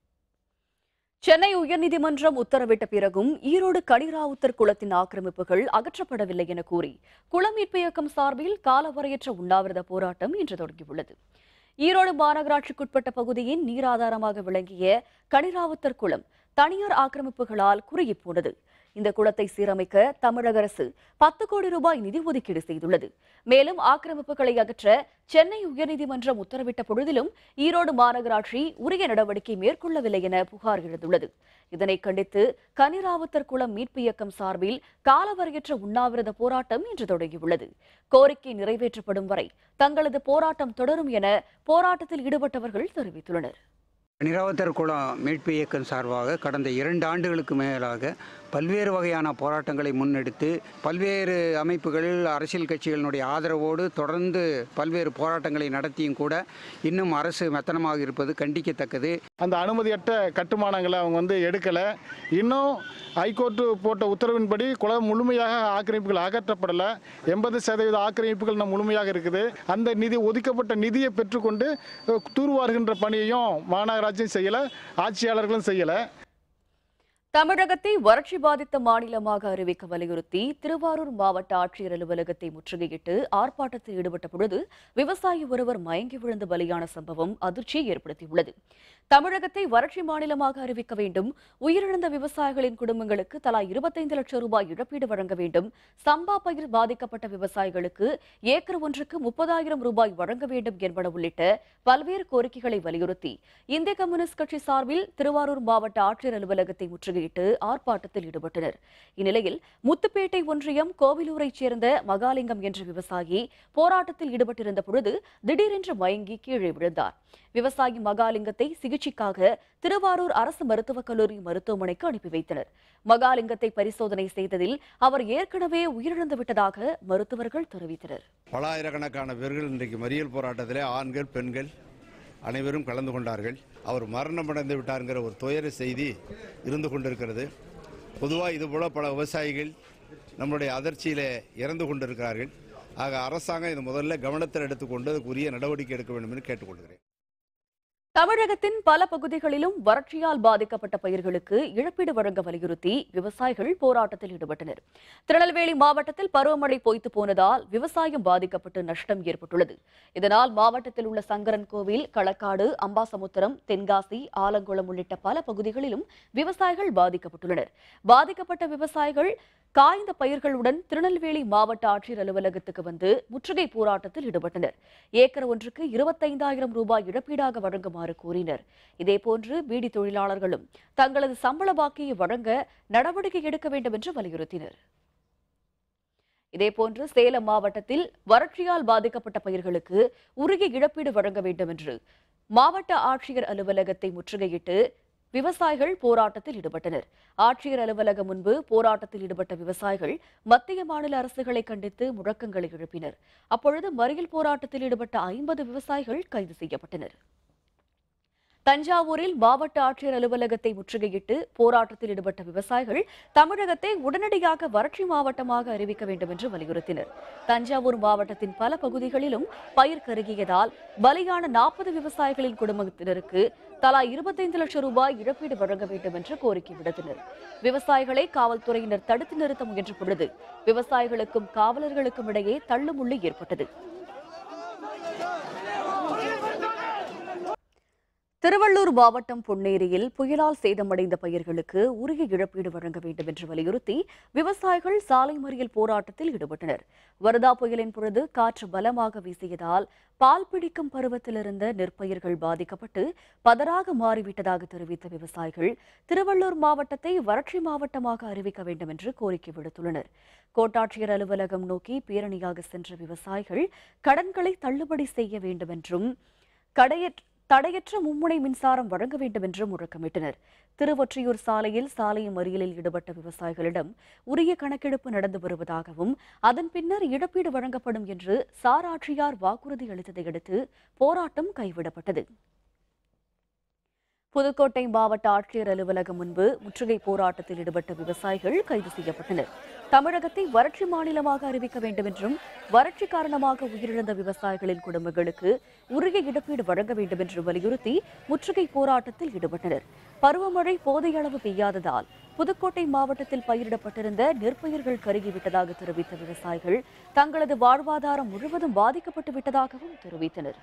Speaker 1: சென்னை உயர்நீதிமன்றம் உத்தரவிட்ட பிறகும் ஈரோடு கடிராவுத்தர் குளத்தின் ஆக்கிரமிப்புகள் அகற்றப்படவில்லை என கூறி குளம் மீட்பு இயக்கம் சார்பில் காலவரையற்ற உண்ணாவிரத போராட்டம் இன்று தொடங்கியுள்ளது ஈரோடு மாநகராட்சிக்குட்பட்ட பகுதியின் நீராதாரமாக விளங்கிய கடிராவுத்தர் குளம் தனியார் ஆக்கிரமிப்புகளால் குறுகிப் போனது இந்த குளத்தை சீரமைக்க தமிழக அரசு பத்து கோடி ரூபாய் நிதி ஒதுக்கீடு செய்துள்ளது மேலும் ஆக்கிரமிப்புகளை அகற்ற சென்னை உயர்நீதிமன்றம் உத்தரவிட்ட பொழுதிலும் ஈரோடு மாநகராட்சி உரிய நடவடிக்கை மேற்கொள்ளவில்லை என புகார் எழுந்துள்ளது இதனை கண்டித்து கனிராவுத்தர் குளம் மீட்பு இயக்கம் சார்பில் காலவரையற்ற உண்ணாவிரத போராட்டம் இன்று தொடங்கியுள்ளது கோரிக்கை நிறைவேற்றப்படும் வரை தங்களது போராட்டம் தொடரும் என போராட்டத்தில் ஈடுபட்டவர்கள் தெரிவித்துள்ளனர்
Speaker 6: நிராவத்தர் குளம் மீட்பு இயக்கம் சார்பாக கடந்த இரண்டு ஆண்டுகளுக்கு மேலாக பல்வேறு வகையான போராட்டங்களை முன்னெடுத்து பல்வேறு அமைப்புகள் அரசியல் கட்சிகளினுடைய ஆதரவோடு தொடர்ந்து பல்வேறு போராட்டங்களை நடத்தியும் கூட இன்னும் அரசு மெத்தனமாக இருப்பது கண்டிக்கத்தக்கது
Speaker 7: அந்த அனுமதியற்ற கட்டுமானங்களை அவங்க வந்து எடுக்கலை இன்னும் ஹைகோர்ட்டு போட்ட உத்தரவின்படி குளம் முழுமையாக ஆக்கிரமிப்புகள் அகற்றப்படலை எண்பது சதவீத ஆக்கிரமிப்புகள் இன்னும் முழுமையாக இருக்குது அந்த நிதி ஒதுக்கப்பட்ட நிதியை பெற்றுக்கொண்டு அஹ், தூர்வாருகின்ற பணியையும் மாநகராட்சியும் செய்யலை ஆட்சியாளர்களும் செய்யலை
Speaker 1: தமிழகத்தை வறட்சி பாதித்த மாநிலமாக அறிவிக்க வலியுறுத்தி திருவாரூர் மாவட்ட ஆட்சியர் அலுவலகத்தை முற்றுகையிட்டு ஆர்ப்பாட்டத்தில் ஈடுபட்ட பொழுது விவசாயி ஒருவர் மயங்கி விழுந்து பலியான சம்பவம் அதிர்ச்சியை ஏற்படுத்தியுள்ளது தமிழகத்தை வறட்சி மாநிலமாக அறிவிக்க வேண்டும் உயிரிழந்த விவசாயிகளின் குடும்பங்களுக்கு தலா இருபத்தைந்து லட்சம் ரூபாய் இழப்பீடு வழங்க வேண்டும் சம்பா பயிர் பாதிக்கப்பட்ட விவசாயிகளுக்கு ஏக்கர் ஒன்றுக்கு முப்பதாயிரம் ரூபாய் வழங்க வேண்டும் என்பன உள்ளிட்ட பல்வேறு கோரிக்கைகளை வலியுறுத்தி இந்திய கம்யூனிஸ்ட் கட்சி சார்பில் திருவாரூர் மாவட்ட ஆட்சியர் அலுவலகத்தை முற்றுகையிட்டு ஆர்ப்பாட்டத்தில் ஈடுபட்டனர் இந்நிலையில் முத்துப்பேட்டை ஒன்றியம் கோவிலூரைச் சேர்ந்த மகாலிங்கம் என்ற விவசாயி போராட்டத்தில் ஈடுபட்டிருந்த பொழுது திடீரென்று மயங்கி கீழே விழுந்தார் விவசாயி மகாலிங்கத்தை சிகிச்சைக்காக திருவாரூர் அரசு மருத்துவக் கல்லூரி மருத்துவமனைக்கு அனுப்பி வைத்தனர் மகாலிங்கத்தை பரிசோதனை செய்ததில் அவர் ஏற்கனவே உயிரிழந்து விட்டதாக மருத்துவர்கள் தெரிவித்தனர்
Speaker 8: பலாயிரக்கணக்கான பேர்கள் இன்றைக்கு மறியல் போராட்டத்திலே ஆண்கள் பெண்கள் அனைவரும் கலந்து கொண்டார்கள் அவர் மரணம் அடைந்து விட்டாருங்கிற ஒரு துயர செய்தி இருந்து கொண்டிருக்கிறது பொதுவாக இதுபோல பல விவசாயிகள் நம்முடைய அதிர்ச்சியிலே இறந்து கொண்டிருக்கிறார்கள் ஆக அரசாங்கம் இது முதல்ல கவனத்தில் எடுத்துக்கொண்டு அதுக்கு உரிய நடவடிக்கை எடுக்க வேண்டும் என்று கேட்டுக்கொள்கிறேன்
Speaker 1: தமிழகத்தின் பல பகுதிகளிலும் வறட்சியால் பாதிக்கப்பட்ட பயிர்களுக்கு இழப்பீடு வழங்க வலியுறுத்தி விவசாயிகள் போராட்டத்தில் ஈடுபட்டனர் திருநெல்வேலி மாவட்டத்தில் பருவமழை பொய்த்து போனதால் விவசாயம் பாதிக்கப்பட்டு நஷ்டம் ஏற்பட்டுள்ளது இதனால் மாவட்டத்தில் உள்ள சங்கரன் கோவில் களக்காடு அம்பாசமுத்திரம் தென்காசி ஆலங்குளம் உள்ளிட்ட பல பகுதிகளிலும் விவசாயிகள் பாதிக்கப்பட்டுள்ளனர் பாதிக்கப்பட்ட விவசாயிகள் காய்ந்த பயிர்களுடன் திருநெல்வேலி மாவட்ட ஆட்சியர் அலுவலகத்துக்கு வந்து முற்றுகை போராட்டத்தில் ஈடுபட்டனர் ஏக்கர் ஒன்றுக்கு இருபத்தைந்தாயிரம் ரூபாய் இழப்பீடாக வழங்குமாறு கோரினர் இதேபோன்று பீடி தொழிலாளர்களும் தங்களது சம்பள பாக்கியை வழங்க நடவடிக்கை எடுக்க வேண்டும் என்று வலியுறுத்தினர் இதேபோன்று சேலம் மாவட்டத்தில் வறட்சியால் பாதிக்கப்பட்ட பயிர்களுக்கு உரிய இழப்பீடு வழங்க வேண்டும் என்று மாவட்ட ஆட்சியர் அலுவலகத்தை முற்றுகையிட்டு விவசாயிகள் போராட்டத்தில் ஈடுபட்டனர் ஆட்சியர் அலுவலகம் முன்பு போராட்டத்தில் ஈடுபட்ட விவசாயிகள் மத்திய மாநில அரசுகளை கண்டித்து முழக்கங்களை எழுப்பினர் அப்பொழுது மறியல் போராட்டத்தில் ஈடுபட்ட ஐம்பது விவசாயிகள் கைது செய்யப்பட்டனர் தஞ்சாவூரில் மாவட்ட ஆட்சியர் அலுவலகத்தை முற்றுகையிட்டு போராட்டத்தில் ஈடுபட்ட விவசாயிகள் தமிழகத்தை உடனடியாக வறட்சி மாவட்டமாக அறிவிக்க வேண்டும் என்று வலியுறுத்தினர் தஞ்சாவூர் மாவட்டத்தின் பல பகுதிகளிலும் பயிர் கருகியதால் பலியான நாற்பது விவசாயிகளின் குடும்பத்தினருக்கு தலா இருபத்தைந்து லட்சம் ரூபாய் இழப்பீடு வழங்க வேண்டும் என்று கோரிக்கை விடுத்தனர் விவசாயிகளை காவல்துறையினர் தடுத்து நிறுத்த முயன்ற பொழுது விவசாயிகளுக்கும் காவலர்களுக்கும் இடையே தள்ளுமுள்ளு ஏற்பட்டது திருவள்ளூர் மாவட்டம் பொன்னேரியில் புயலால் சேதமடைந்த பயிர்களுக்கு உரிய இழப்பீடு வழங்க வேண்டும் என்று வலியுறுத்தி விவசாயிகள் சாலை மறியல் போராட்டத்தில் ஈடுபட்டனர் வர்தா புயலின் பொழுது காற்று பலமாக வீசியதால் பால் பிடிக்கும் பருவத்தில் இருந்த நெற்பயிர்கள் பாதிக்கப்பட்டு பதறாக மாறிவிட்டதாக தெரிவித்த விவசாயிகள் திருவள்ளூர் மாவட்டத்தை வறட்சி மாவட்டமாக அறிவிக்க வேண்டும் என்று கோரிக்கை விடுத்துள்ளனர் கோட்டாட்சியர் அலுவலகம் நோக்கி பேரணியாக சென்ற விவசாயிகள் கடன்களை தள்ளுபடி செய்ய வேண்டும் என்றும் கடையற் தடையற்ற மும்முனை மின்சாரம் வழங்க வேண்டும் என்று முழக்கமிட்டனர் திருவொற்றியூர் சாலையில் சாலை மறியலில் ஈடுபட்ட விவசாயிகளிடம் உரிய கணக்கெடுப்பு நடந்து வருவதாகவும் அதன் பின்னர் இழப்பீடு வழங்கப்படும் என்று சார் ஆட்சியார் வாக்குறுதி அளித்ததை அடுத்து போராட்டம் கைவிடப்பட்டது புதுக்கோட்டை மாவட்ட ஆட்சியர் அலுவலகம் முன்பு முற்றுகை போராட்டத்தில் ஈடுபட்ட விவசாயிகள் கைது செய்யப்பட்டனர் தமிழகத்தை வறட்சி மாநிலமாக அறிவிக்க வேண்டும் என்றும் வறட்சி காரணமாக உயிரிழந்த விவசாயிகளின் குடும்பங்களுக்கு உரிய இழப்பீடு வழங்க வேண்டும் என்று வலியுறுத்தி முற்றுகை போராட்டத்தில் ஈடுபட்டனர் பருவமழை போதிய அளவு பெய்யாததால் புதுக்கோட்டை மாவட்டத்தில் பயிரிடப்பட்டிருந்த நெற்பயிர்கள் கருகிவிட்டதாக தெரிவித்த விவசாயிகள் தங்களது வாழ்வாதாரம் முழுவதும் பாதிக்கப்பட்டு விட்டதாகவும் தெரிவித்தனர்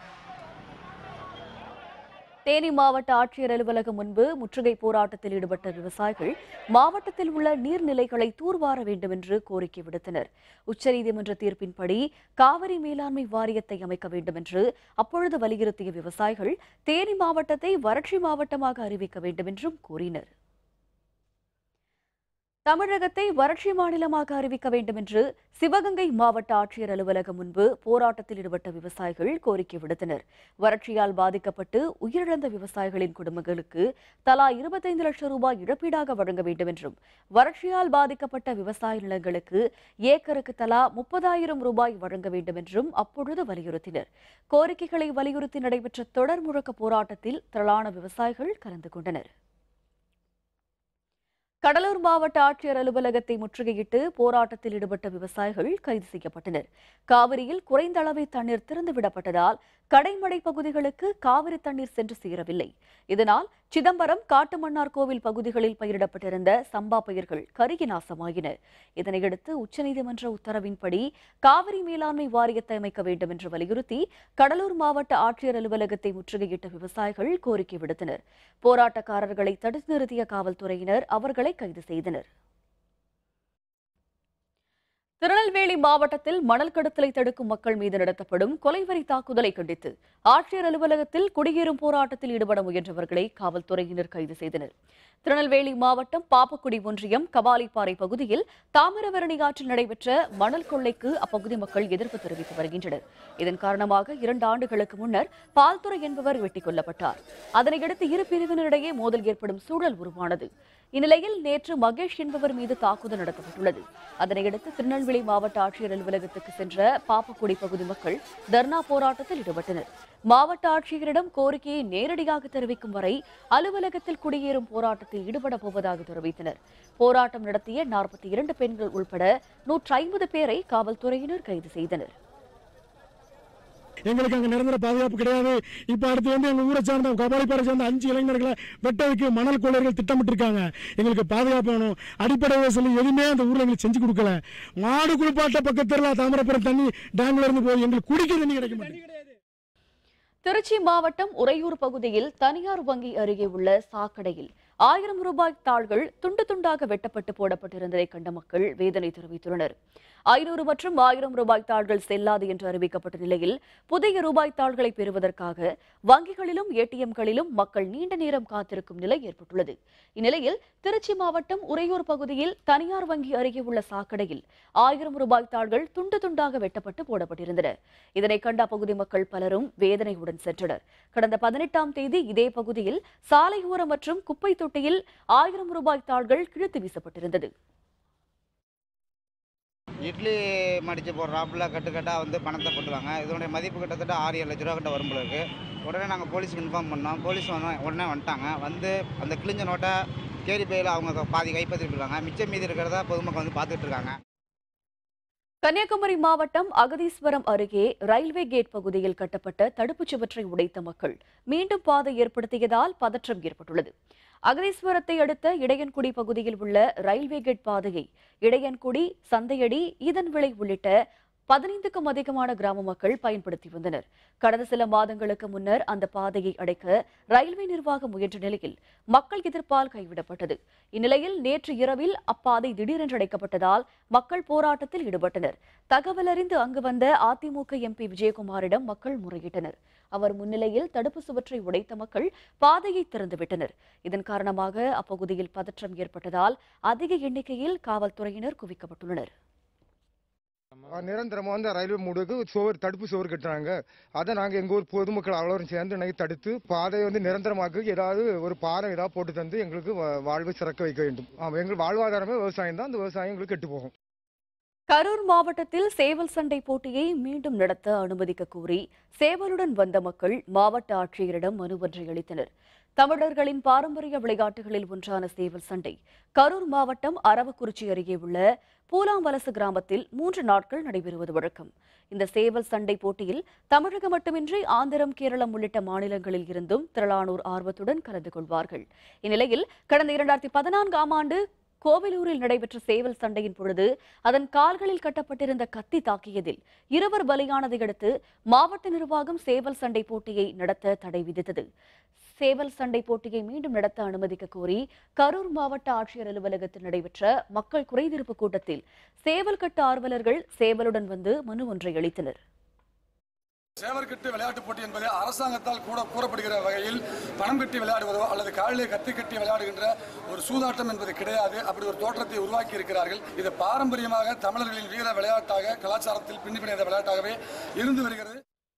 Speaker 1: தேனி மாவட்ட ஆட்சியர் அலுவலகம் முன்பு முற்றுகை போராட்டத்தில் ஈடுபட்ட விவசாயிகள் மாவட்டத்தில் உள்ள நீர்நிலைகளை தூர்வார வேண்டும் என்று கோரிக்கை விடுத்தனர் உச்சநீதிமன்ற தீர்ப்பின்படி காவிரி மேலாண்மை வாரியத்தை அமைக்க வேண்டும் என்று அப்பொழுது வலியுறுத்திய விவசாயிகள் தேனி மாவட்டத்தை வறட்சி மாவட்டமாக அறிவிக்க வேண்டும் என்றும் கூறினர் தமிழகத்தை வறட்சி மாநிலமாக அறிவிக்க வேண்டும் என்று சிவகங்கை மாவட்ட ஆட்சியர் அலுவலகம் முன்பு போராட்டத்தில் ஈடுபட்ட விவசாயிகள் கோரிக்கை விடுத்தனர் வறட்சியால் பாதிக்கப்பட்டு உயிரிழந்த விவசாயிகளின் குடும்பங்களுக்கு தலா இருபத்தைந்து லட்சம் ரூபாய் இழப்பீடாக வழங்க வேண்டும் என்றும் வறட்சியால் பாதிக்கப்பட்ட விவசாய நிலங்களுக்கு ஏக்கருக்கு தலா முப்பதாயிரம் ரூபாய் வழங்க வேண்டும் என்றும் அப்பொழுது வலியுறுத்தினர் கோரிக்கைகளை வலியுறுத்தி நடைபெற்ற தொடர் முழக்க போராட்டத்தில் திரளான விவசாயிகள் கலந்து கொண்டனர் கடலூர் மாவட்ட ஆட்சியர் அலுவலகத்தை முற்றுகையிட்டு போராட்டத்தில் ஈடுபட்ட விவசாயிகள் கைது செய்யப்பட்டனர் காவிரியில் குறைந்த அளவே தண்ணீர் திறந்து விடப்பட்டதால் கடைமடை பகுதிகளுக்கு காவிரி தண்ணீர் சென்று சேரவில்லை இதனால் சிதம்பரம் காட்டுமன்னார் கோவில் பகுதிகளில் பயிரிடப்பட்டிருந்த சம்பா பயிர்கள் கருகி நாசமாயின இதனையடுத்து உச்சநீதிமன்ற உத்தரவின்படி காவிரி மேலாண்மை வாரியத்தை அமைக்க வேண்டும் என்று வலியுறுத்தி கடலூர் மாவட்ட ஆட்சியர் அலுவலகத்தை முற்றுகையிட்ட விவசாயிகள் கோரிக்கை விடுத்தனர் போராட்டக்காரர்களை தடுத்து நிறுத்திய காவல்துறையினர் அவர்களை கைது செய்தனர் திருநெல்வேலி மாவட்டத்தில் மணல் கடத்தலை தடுக்கும் மக்கள் மீது நடத்தப்படும் கொலைவரி தாக்குதலை கண்டித்து ஆட்சியர் அலுவலகத்தில் குடியேறும் போராட்டத்தில் ஈடுபட முயன்றவர்களை காவல்துறையினர் கைது செய்தனர் திருநெல்வேலி மாவட்டம் பாப்பக்குடி ஒன்றியம் கபாலிப்பாறை பகுதியில் தாமிரபரணி ஆற்றில் நடைபெற்ற மணல் கொள்ளைக்கு அப்பகுதி மக்கள் எதிர்ப்பு தெரிவித்து வருகின்றனர் இதன் காரணமாக இரண்டு ஆண்டுகளுக்கு முன்னர் பால்துறை என்பவர் வெட்டிக் கொல்லப்பட்டார் அதனையடுத்து இரு பிரிவினரிடையே மோதல் ஏற்படும் சூழல் உருவானது இந்நிலையில் நேற்று மகேஷ் என்பவர் மீது தாக்குதல் நடத்தப்பட்டுள்ளது அதனையடுத்து திருநெல்வேலி மாவட்ட ஆட்சியர் அலுவலகத்துக்கு சென்ற பாப்பக்குடி பகுதி மக்கள் தர்ணா போராட்டத்தில் ஈடுபட்டனர் மாவட்ட ஆட்சியரிடம் கோரிக்கையை நேரடியாக தெரிவிக்கும் வரை அலுவலகத்தில் குடியேறும் போராட்டத்தில் ஈடுபட போவதாக தெரிவித்தனர் போராட்டம் நடத்திய நாற்பத்தி இரண்டு பெண்கள் உள்பட நூற்றி ஐம்பது பேரை காவல்துறையினர் கைது செய்தனர்
Speaker 9: எங்களுக்கு அங்கே நிரந்தர பாதுகாப்பு கிடையாது இப்போ அடுத்து வந்து எங்கள் ஊரை சார்ந்த கபாலிப்பாறை சார்ந்த அஞ்சு இளைஞர்களை வெட்டதுக்கு மணல் கொள்ளையர்கள் திட்டமிட்டிருக்காங்க எங்களுக்கு பாதுகாப்பு வேணும் அடிப்படை வசதி எதுவுமே அந்த ஊரில் எங்களுக்கு செஞ்சு கொடுக்கல மாடு குளிப்பாட்ட பக்கத்தில் தாமிரபுரம் தண்ணி டேங்க்ல இருந்து போய் எங்களுக்கு குடிக்க தண்ணி கிடைக்க மாட்டேங்குது
Speaker 1: திருச்சி மாவட்டம் உறையூர் பகுதியில் தனியார் வங்கி அருகே உள்ள சாக்கடையில் ஆயிரம் ரூபாய் தாள்கள் துண்டு துண்டாக வெட்டப்பட்டு போடப்பட்டிருந்ததை கண்ட மக்கள் வேதனை தெரிவித்துள்ளனர் ஐநூறு மற்றும் ஆயிரம் ரூபாய் தாள்கள் செல்லாது என்று அறிவிக்கப்பட்ட நிலையில் புதிய ரூபாய் தாள்களை பெறுவதற்காக வங்கிகளிலும் ஏடிஎம்களிலும் மக்கள் நீண்ட நேரம் காத்திருக்கும் நிலை ஏற்பட்டுள்ளது இந்நிலையில் திருச்சி மாவட்டம் உறையூர் பகுதியில் தனியார் வங்கி அருகே உள்ள சாக்கடையில் ஆயிரம் ரூபாய் தாள்கள் துண்டு துண்டாக வெட்டப்பட்டு போடப்பட்டிருந்தன இதனை கண்ட அப்பகுதி மக்கள் பலரும் வேதனையுடன் சென்றனர் கடந்த பதினெட்டாம் தேதி இதே பகுதியில் சாலையோரம் மற்றும் குப்பை தொட்டியில் ஆயிரம் ரூபாய் தாள்கள் கிழித்து வீசப்பட்டிருந்தது
Speaker 10: இட்லி மடித்து போடுறாப்புல கட்டுக்கட்டாக வந்து பணத்தை போட்டுருவாங்க இதனுடைய மதிப்பு கிட்டத்தட்ட ஆறு ஏழு லட்ச ரூபா கிட்ட வரும் போல இருக்கு உடனே நாங்கள் போலீஸுக்கு இன்ஃபார்ம் பண்ணோம் போலீஸ் வந்து உடனே வந்துட்டாங்க வந்து அந்த கிழிஞ்ச நோட்டை கேரி பையில் அவங்க பாதி கைப்பற்றிட்டு இருக்காங்க மிச்சம் மீதி இருக்கிறத பொதுமக்கள் வந்து பார்த்துட்டு இருக்காங்க
Speaker 1: கன்னியாகுமரி மாவட்டம் அகதீஸ்வரம் அருகே ரயில்வே கேட் பகுதியில் கட்டப்பட்ட தடுப்புச் சுவற்றை உடைத்த மக்கள் மீண்டும் பாதை ஏற்படுத்தியதால் பதற்றம் ஏற்பட்டுள்ளது அகதீஸ்வரத்தை அடுத்த இடையன்குடி பகுதியில் உள்ள ரயில்வே கேட் பாதையை இடையன்குடி சந்தையடி இதன்விளை உள்ளிட்ட பதினைந்துக்கும் அதிகமான கிராம மக்கள் பயன்படுத்தி வந்தனர் கடந்த சில மாதங்களுக்கு முன்னர் அந்த பாதையை அடைக்க ரயில்வே நிர்வாகம் முயன்ற நிலையில் மக்கள் எதிர்ப்பால் கைவிடப்பட்டது இந்நிலையில் நேற்று இரவில் அப்பாதை திடீரென்று அடைக்கப்பட்டதால் மக்கள் போராட்டத்தில் ஈடுபட்டனர் தகவல் அறிந்து அங்கு வந்த அதிமுக எம்பி விஜயகுமாரிடம் மக்கள் முறையிட்டனர் அவர் முன்னிலையில் தடுப்பு சுவற்றை உடைத்த மக்கள் பாதையை திறந்துவிட்டனர் இதன் காரணமாக அப்பகுதியில் பதற்றம் ஏற்பட்டதால் அதிக எண்ணிக்கையில் காவல்துறையினர் குவிக்கப்பட்டுள்ளனர்
Speaker 11: நிரந்தரமாக வந்து ரயில்வே மூடுக்கு சுவர் தடுப்பு சுவர் கட்டுறாங்க அதை நாங்கள் எங்கள் ஊர் பொதுமக்கள் அவ்வளோரும் சேர்ந்து நாங்கள் தடுத்து பாதையை வந்து நிரந்தரமாக்க ஏதாவது ஒரு பாலம் ஏதாவது போட்டு தந்து எங்களுக்கு வா- வாழ்வை சிறக்க வைக்க வேண்டும் ஆமாம் எங்கள் வாழ்வாதாரமே விவசாயம் தான் அந்த விவசாயம் எங்களுக்கு கெட்டு போகும்
Speaker 1: கரூர் மாவட்டத்தில் சேவல் சண்டை போட்டியை மீண்டும் நடத்த அனுமதிக்க கோரி சேவலுடன் வந்த மக்கள் மாவட்ட ஆட்சியரிடம் மனு ஒன்றை அளித்தனர் தமிழர்களின் பாரம்பரிய விளையாட்டுகளில் ஒன்றான சேவல் சண்டை கரூர் மாவட்டம் அரவக்குறிச்சி அருகே உள்ள பூலாம்பலசு கிராமத்தில் மூன்று நாட்கள் நடைபெறுவது வழக்கம் இந்த சேவல் சண்டை போட்டியில் தமிழகம் மட்டுமின்றி ஆந்திரம் கேரளம் உள்ளிட்ட மாநிலங்களில் இருந்தும் திரளானோர் ஆர்வத்துடன் கலந்து கொள்வார்கள் இந்நிலையில் கடந்த இரண்டாயிரத்தி பதினான்காம் ஆண்டு கோவிலூரில் நடைபெற்ற சேவல் சண்டையின் பொழுது அதன் கால்களில் கட்டப்பட்டிருந்த கத்தி தாக்கியதில் இருவர் பலியானதை அடுத்து மாவட்ட நிர்வாகம் சேவல் சண்டை போட்டியை நடத்த தடை விதித்தது சேவல் சண்டை போட்டியை மீண்டும் நடத்த அனுமதிக்க கோரி கரூர் மாவட்ட ஆட்சியர் அலுவலகத்தில் நடைபெற்ற மக்கள் குறைதீர்ப்பு கூட்டத்தில் சேவல் கட்டு ஆர்வலர்கள் சேவலுடன் வந்து மனு ஒன்றை அளித்தனர்
Speaker 12: சேவர்கட்டு விளையாட்டு போட்டி என்பது அரசாங்கத்தால் கூட கூறப்படுகிற வகையில் பணம் கட்டி விளையாடுவதோ அல்லது காலிலே கத்தி கட்டி விளையாடுகின்ற ஒரு சூதாட்டம் என்பது கிடையாது அப்படி ஒரு தோற்றத்தை உருவாக்கி இருக்கிறார்கள் இது பாரம்பரியமாக தமிழர்களின் வீர விளையாட்டாக கலாச்சாரத்தில் பின்னி பிணைந்த விளையாட்டாகவே இருந்து வருகிறது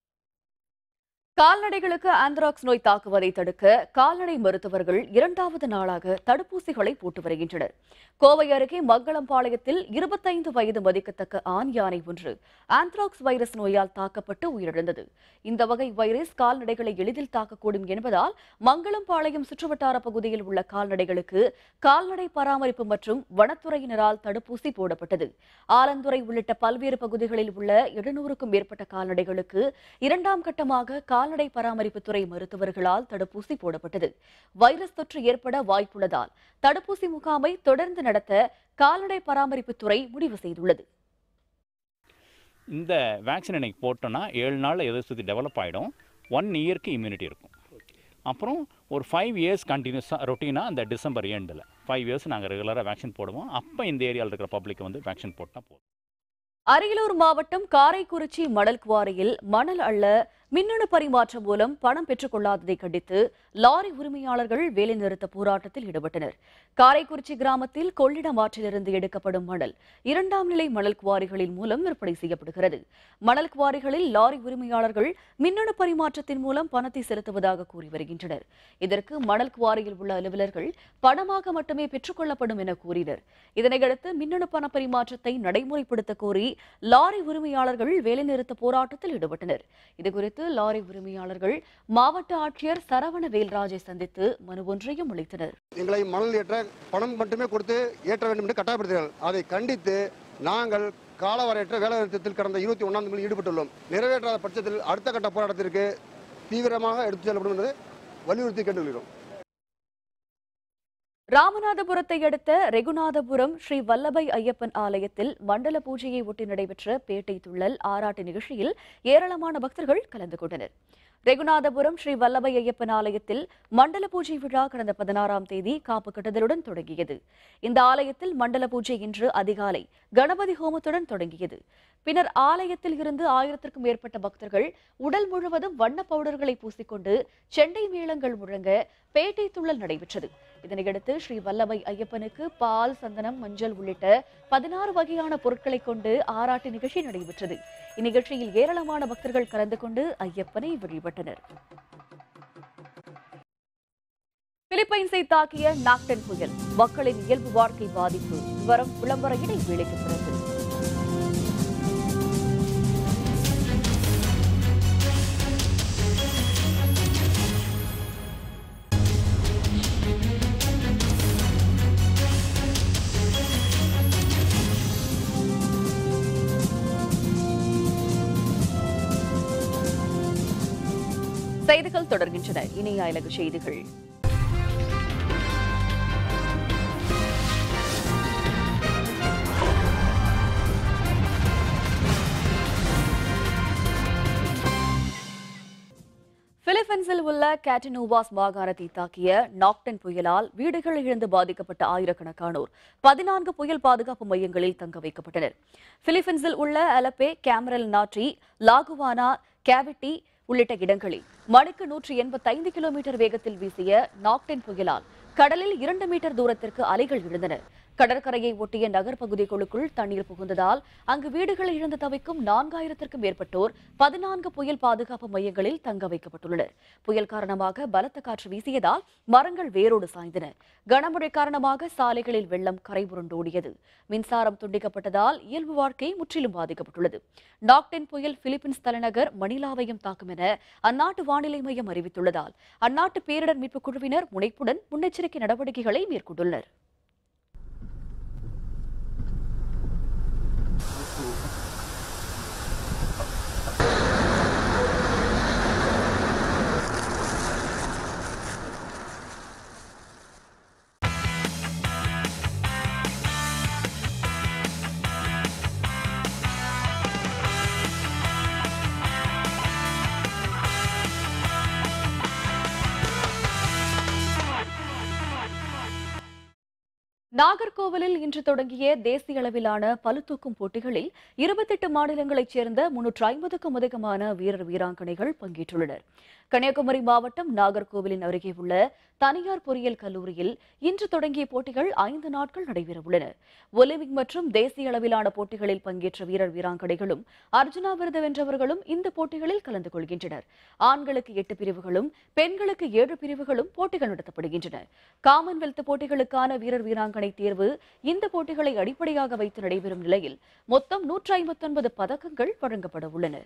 Speaker 1: கால்நடைகளுக்கு ஆந்த்ராக்ஸ் நோய் தாக்குவதை தடுக்க கால்நடை மருத்துவர்கள் இரண்டாவது நாளாக தடுப்பூசிகளை போட்டு வருகின்றனர் கோவை அருகே மங்களம்பாளையத்தில் இருபத்தைந்து வயது மதிக்கத்தக்க ஆண் யானை ஒன்று ஆந்த்ராக்ஸ் வைரஸ் நோயால் தாக்கப்பட்டு உயிரிழந்தது இந்த வகை வைரஸ் கால்நடைகளை எளிதில் தாக்கக்கூடும் என்பதால் மங்களம்பாளையம் சுற்றுவட்டார பகுதியில் உள்ள கால்நடைகளுக்கு கால்நடை பராமரிப்பு மற்றும் வனத்துறையினரால் தடுப்பூசி போடப்பட்டது ஆலந்துறை உள்ளிட்ட பல்வேறு பகுதிகளில் உள்ள எழுநூறுக்கும் மேற்பட்ட கால்நடைகளுக்கு இரண்டாம் கட்டமாக கால் கால்நடை பராமரிப்புத்துறை மருத்துவர்களால் தடுப்பூசி போடப்பட்டது வைரஸ் தொற்று ஏற்பட வாய்ப்புள்ளதால் தடுப்பூசி முகாமை தொடர்ந்து நடத்த கால்நடை பராமரிப்புத்துறை முடிவு செய்துள்ளது
Speaker 13: இந்த வேக்சின் இன்னைக்கு போட்டோன்னா ஏழு நாளில் எதிர்ப்பு சக்தி டெவலப் ஆகிடும் ஒன் இயர்க்கு இம்யூனிட்டி இருக்கும் அப்புறம் ஒரு ஃபைவ் இயர்ஸ் கண்டினியூஸாக ரொட்டீனாக அந்த டிசம்பர் எண்டில் ஃபைவ் இயர்ஸ் நாங்கள் ரெகுலராக வேக்சின் போடுவோம் அப்போ இந்த ஏரியாவில் இருக்கிற பப்ளிக் வந்து வேக்சின் போட்டால் போதும்
Speaker 1: அரியலூர் மாவட்டம் காரைக்குறிச்சி மணல் குவாரியில் மணல் அள்ள மின்னணு பரிமாற்றம் மூலம் பணம் பெற்றுக் கொள்ளாததை கண்டித்து லாரி உரிமையாளர்கள் வேலைநிறுத்த போராட்டத்தில் ஈடுபட்டனர் காரைக்குறிச்சி கிராமத்தில் கொள்ளிடம் ஆற்றிலிருந்து எடுக்கப்படும் மணல் இரண்டாம் நிலை மணல் குவாரிகளின் மூலம் விற்பனை செய்யப்படுகிறது மணல் குவாரிகளில் லாரி உரிமையாளர்கள் மின்னணு பரிமாற்றத்தின் மூலம் பணத்தை செலுத்துவதாக கூறி வருகின்றனர் இதற்கு மணல் குவாரியில் உள்ள அலுவலர்கள் பணமாக மட்டுமே பெற்றுக் கொள்ளப்படும் என கூறினர் இதனையடுத்து மின்னணு பண பரிமாற்றத்தை நடைமுறைப்படுத்த கோரி லாரி உரிமையாளர்கள் வேலைநிறுத்த போராட்டத்தில் ஈடுபட்டனர் இதுகுறித்து லாரி உரிமையாளர்கள் மாவட்ட ஆட்சியர் சரவண வேல்ராஜை சந்தித்து மனு ஒன்றையும் அளித்தனர்
Speaker 14: எங்களை மணல் ஏற்ற பணம் மட்டுமே கொடுத்து ஏற்ற வேண்டும் என்று கட்டாயப்படுத்துகிறார்கள் அதை கண்டித்து நாங்கள் காலவரையற்ற வேலை நிறுத்தத்தில் கடந்த இருபத்தி ஒன்றாம் தேதி ஈடுபட்டுள்ளோம் நிறைவேற்றாத பட்சத்தில் அடுத்த கட்ட போராட்டத்திற்கு தீவிரமாக எடுத்துச் செல்லப்படும் என்று வலியுறுத்தி கேட்டுக்கொள்கிறோம்
Speaker 1: ராமநாதபுரத்தை அடுத்த ரெகுநாதபுரம் ஸ்ரீ வல்லபை ஐயப்பன் ஆலயத்தில் மண்டல பூஜையை ஒட்டி நடைபெற்ற பேட்டை துள்ளல் ஆராட்டு நிகழ்ச்சியில் ஏராளமான பக்தர்கள் கலந்து கொண்டனர் ரெகுநாதபுரம் ஸ்ரீ வல்லபை ஐயப்பன் ஆலயத்தில் மண்டல பூஜை விழா கடந்த பதினாறாம் தேதி காப்பு கட்டுதலுடன் தொடங்கியது இந்த ஆலயத்தில் மண்டல பூஜை இன்று அதிகாலை கணபதி ஹோமத்துடன் தொடங்கியது பின்னர் ஆலயத்தில் இருந்து ஆயிரத்திற்கும் மேற்பட்ட பக்தர்கள் உடல் முழுவதும் வண்ண பவுடர்களை பூசிக்கொண்டு செண்டை மேளங்கள் முழங்க பேட்டை துள்ளல் நடைபெற்றது இதனையடுத்து ஸ்ரீ வல்லபை ஐயப்பனுக்கு பால் சந்தனம் மஞ்சள் உள்ளிட்ட பதினாறு வகையான பொருட்களை கொண்டு ஆராட்டு நிகழ்ச்சி நடைபெற்றது இந்நிகழ்ச்சியில் ஏராளமான பக்தர்கள் கலந்து கொண்டு ஐயப்பனை வழிபட்டனர் பிலிப்பைன்ஸை தாக்கிய நாக்டன் புயல் மக்களின் இயல்பு வாழ்க்கை பாதிப்பு வரும் விளம்பர இடைவேளைக்கு பிறகு செய்திகள் தொடர்கின்றன இணைய அயலக செய்திகள் பிலிப்பைன்ஸில் உள்ள கேட்டினோவாஸ் மாகாணத்தை தாக்கிய நாக்டன் புயலால் வீடுகள் இழந்து பாதிக்கப்பட்ட ஆயிரக்கணக்கானோர் பதினான்கு புயல் பாதுகாப்பு மையங்களில் தங்க வைக்கப்பட்டனர் பிலிப்பைன்ஸில் உள்ள அலப்பே கேமரல் நாட்ரி லாகுவானா கேவிட்டி உள்ளிட்ட இடங்களில் மணிக்கு நூற்றி எண்பத்தைந்து கிலோமீட்டர் வேகத்தில் வீசிய நாக்டன் புயலால் கடலில் இரண்டு மீட்டர் தூரத்திற்கு அலைகள் எழுந்தன கடற்கரையை ஒட்டிய நகர் பகுதிகளுக்குள் தண்ணீர் புகுந்ததால் அங்கு வீடுகளை இழந்து தவிக்கும் நான்காயிரத்திற்கும் மேற்பட்டோர் பதினான்கு புயல் பாதுகாப்பு மையங்களில் தங்க வைக்கப்பட்டுள்ளனர் புயல் காரணமாக பலத்த காற்று வீசியதால் மரங்கள் வேரோடு சாய்ந்தன கனமழை காரணமாக சாலைகளில் வெள்ளம் கரை புரண்டோடியது மின்சாரம் துண்டிக்கப்பட்டதால் இயல்பு வாழ்க்கை முற்றிலும் பாதிக்கப்பட்டுள்ளது நாக்டென் புயல் பிலிப்பீன்ஸ் தலைநகர் மணிலாவையும் தாக்கும் என அந்நாட்டு வானிலை மையம் அறிவித்துள்ளதால் அந்நாட்டு பேரிடர் மீட்புக் குழுவினர் முனைப்புடன் முன்னெச்சரிக்கை நடவடிக்கைகளை மேற்கொண்டுள்ளனர் நாகர்கோவிலில் இன்று தொடங்கிய தேசிய அளவிலான பளுதூக்கும் போட்டிகளில் இருபத்தெட்டு மாநிலங்களைச் சேர்ந்த முன்னூற்று ஐம்பதுக்கும் அதிகமான வீரர் வீராங்கனைகள் பங்கேற்றுள்ளனர் கன்னியாகுமரி மாவட்டம் நாகர்கோவிலின் அருகே உள்ள தனியார் பொறியியல் கல்லூரியில் இன்று தொடங்கிய போட்டிகள் ஐந்து நாட்கள் நடைபெறவுள்ளன ஒலிம்பிக் மற்றும் தேசிய அளவிலான போட்டிகளில் பங்கேற்ற வீரர் வீராங்கனைகளும் அர்ஜுனா விருது வென்றவர்களும் இந்த போட்டிகளில் கலந்து கொள்கின்றனர் ஆண்களுக்கு எட்டு பிரிவுகளும் பெண்களுக்கு ஏழு பிரிவுகளும் போட்டிகள் நடத்தப்படுகின்றன காமன்வெல்த் போட்டிகளுக்கான வீரர் வீராங்கனை தேர்வு இந்த போட்டிகளை அடிப்படையாக வைத்து நடைபெறும் நிலையில் மொத்தம் நூற்றி ஐம்பத்தொன்பது பதக்கங்கள் வழங்கப்பட உள்ளன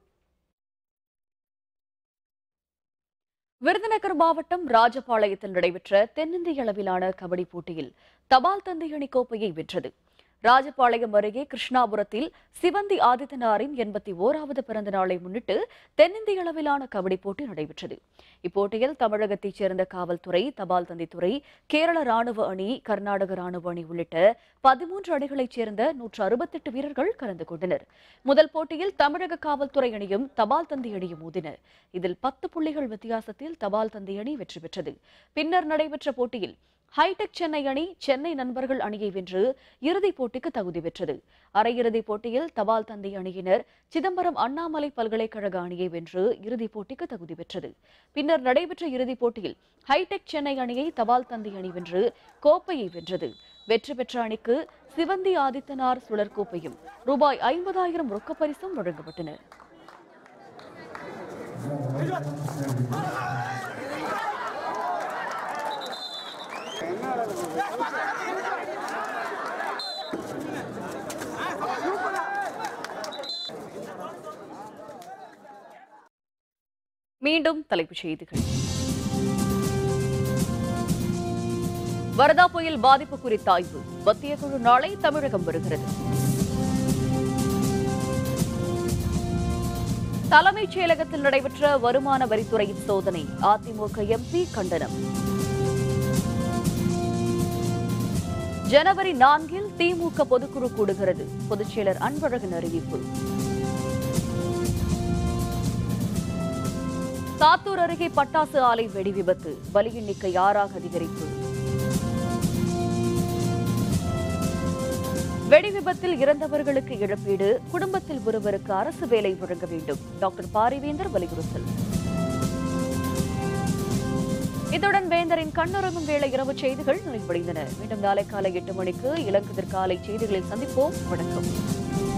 Speaker 1: விருதுநகர் மாவட்டம் ராஜபாளையத்தில் நடைபெற்ற தென்னிந்திய அளவிலான கபடி போட்டியில் தபால் தந்தை அணி கோப்பையை வென்றது ராஜபாளையம் அருகே கிருஷ்ணாபுரத்தில் சிவந்தி ஆதித்தனாரின் எண்பத்தி ஓராவது பிறந்த நாளை முன்னிட்டு தென்னிந்திய அளவிலான கபடி போட்டி நடைபெற்றது இப்போட்டியில் தமிழகத்தைச் சேர்ந்த காவல்துறை தபால் தந்தித்துறை கேரள ராணுவ அணி கர்நாடக ராணுவ அணி உள்ளிட்ட பதிமூன்று அணிகளைச் சேர்ந்த நூற்று அறுபத்தெட்டு வீரர்கள் கலந்து கொண்டனர் முதல் போட்டியில் தமிழக காவல்துறை அணியும் தபால் தந்தி அணியும் மோதின இதில் பத்து புள்ளிகள் வித்தியாசத்தில் தபால் தந்தி அணி வெற்றி பெற்றது பின்னர் நடைபெற்ற போட்டியில் ஹைடெக் சென்னை அணி சென்னை நண்பர்கள் அணியை வென்று இறுதிப் போட்டிக்கு தகுதி பெற்றது அரையிறுதிப் போட்டியில் தபால் தந்தை அணியினர் சிதம்பரம் அண்ணாமலை பல்கலைக்கழக அணியை வென்று இறுதிப் போட்டிக்கு தகுதி பெற்றது பின்னர் நடைபெற்ற இறுதிப் போட்டியில் ஹைடெக் சென்னை அணியை தபால் தந்தை அணி வென்று கோப்பையை வென்றது வெற்றி பெற்ற அணிக்கு சிவந்தி ஆதித்தனார் சுழற்கோப்பையும் ரூபாய் ஐம்பதாயிரம் ரொக்கப் பரிசும் வழங்கப்பட்டன மீண்டும் தலைப்புச் செய்திகள் வரதா புயல் பாதிப்பு குறித்த ஆய்வு மத்திய குழு நாளை தமிழகம் வருகிறது தலைமைச் செயலகத்தில் நடைபெற்ற வருமான வரித்துறையின் சோதனை அதிமுக எம்பி கண்டனம் ஜனவரி நான்கில் திமுக பொதுக்குழு கூடுகிறது பொதுச்செயலர் அன்பழகன் அறிவிப்பு சாத்தூர் அருகே பட்டாசு ஆலை வெடி விபத்து பலி எண்ணிக்கை ஆறாக அதிகரிப்பு வெடி விபத்தில் இறந்தவர்களுக்கு இழப்பீடு குடும்பத்தில் ஒருவருக்கு அரசு வேலை வழங்க வேண்டும் டாக்டர் பாரிவேந்தர் வலியுறுத்தல் இத்துடன் வேந்தரின் கண்ணுறங்கும் வேளை இரவு செய்திகள் நிறைவடைந்தன மீண்டும் நாளை காலை எட்டு மணிக்கு இளங்குதிர் காலை செய்திகளில் சந்திப்போம் வணக்கம்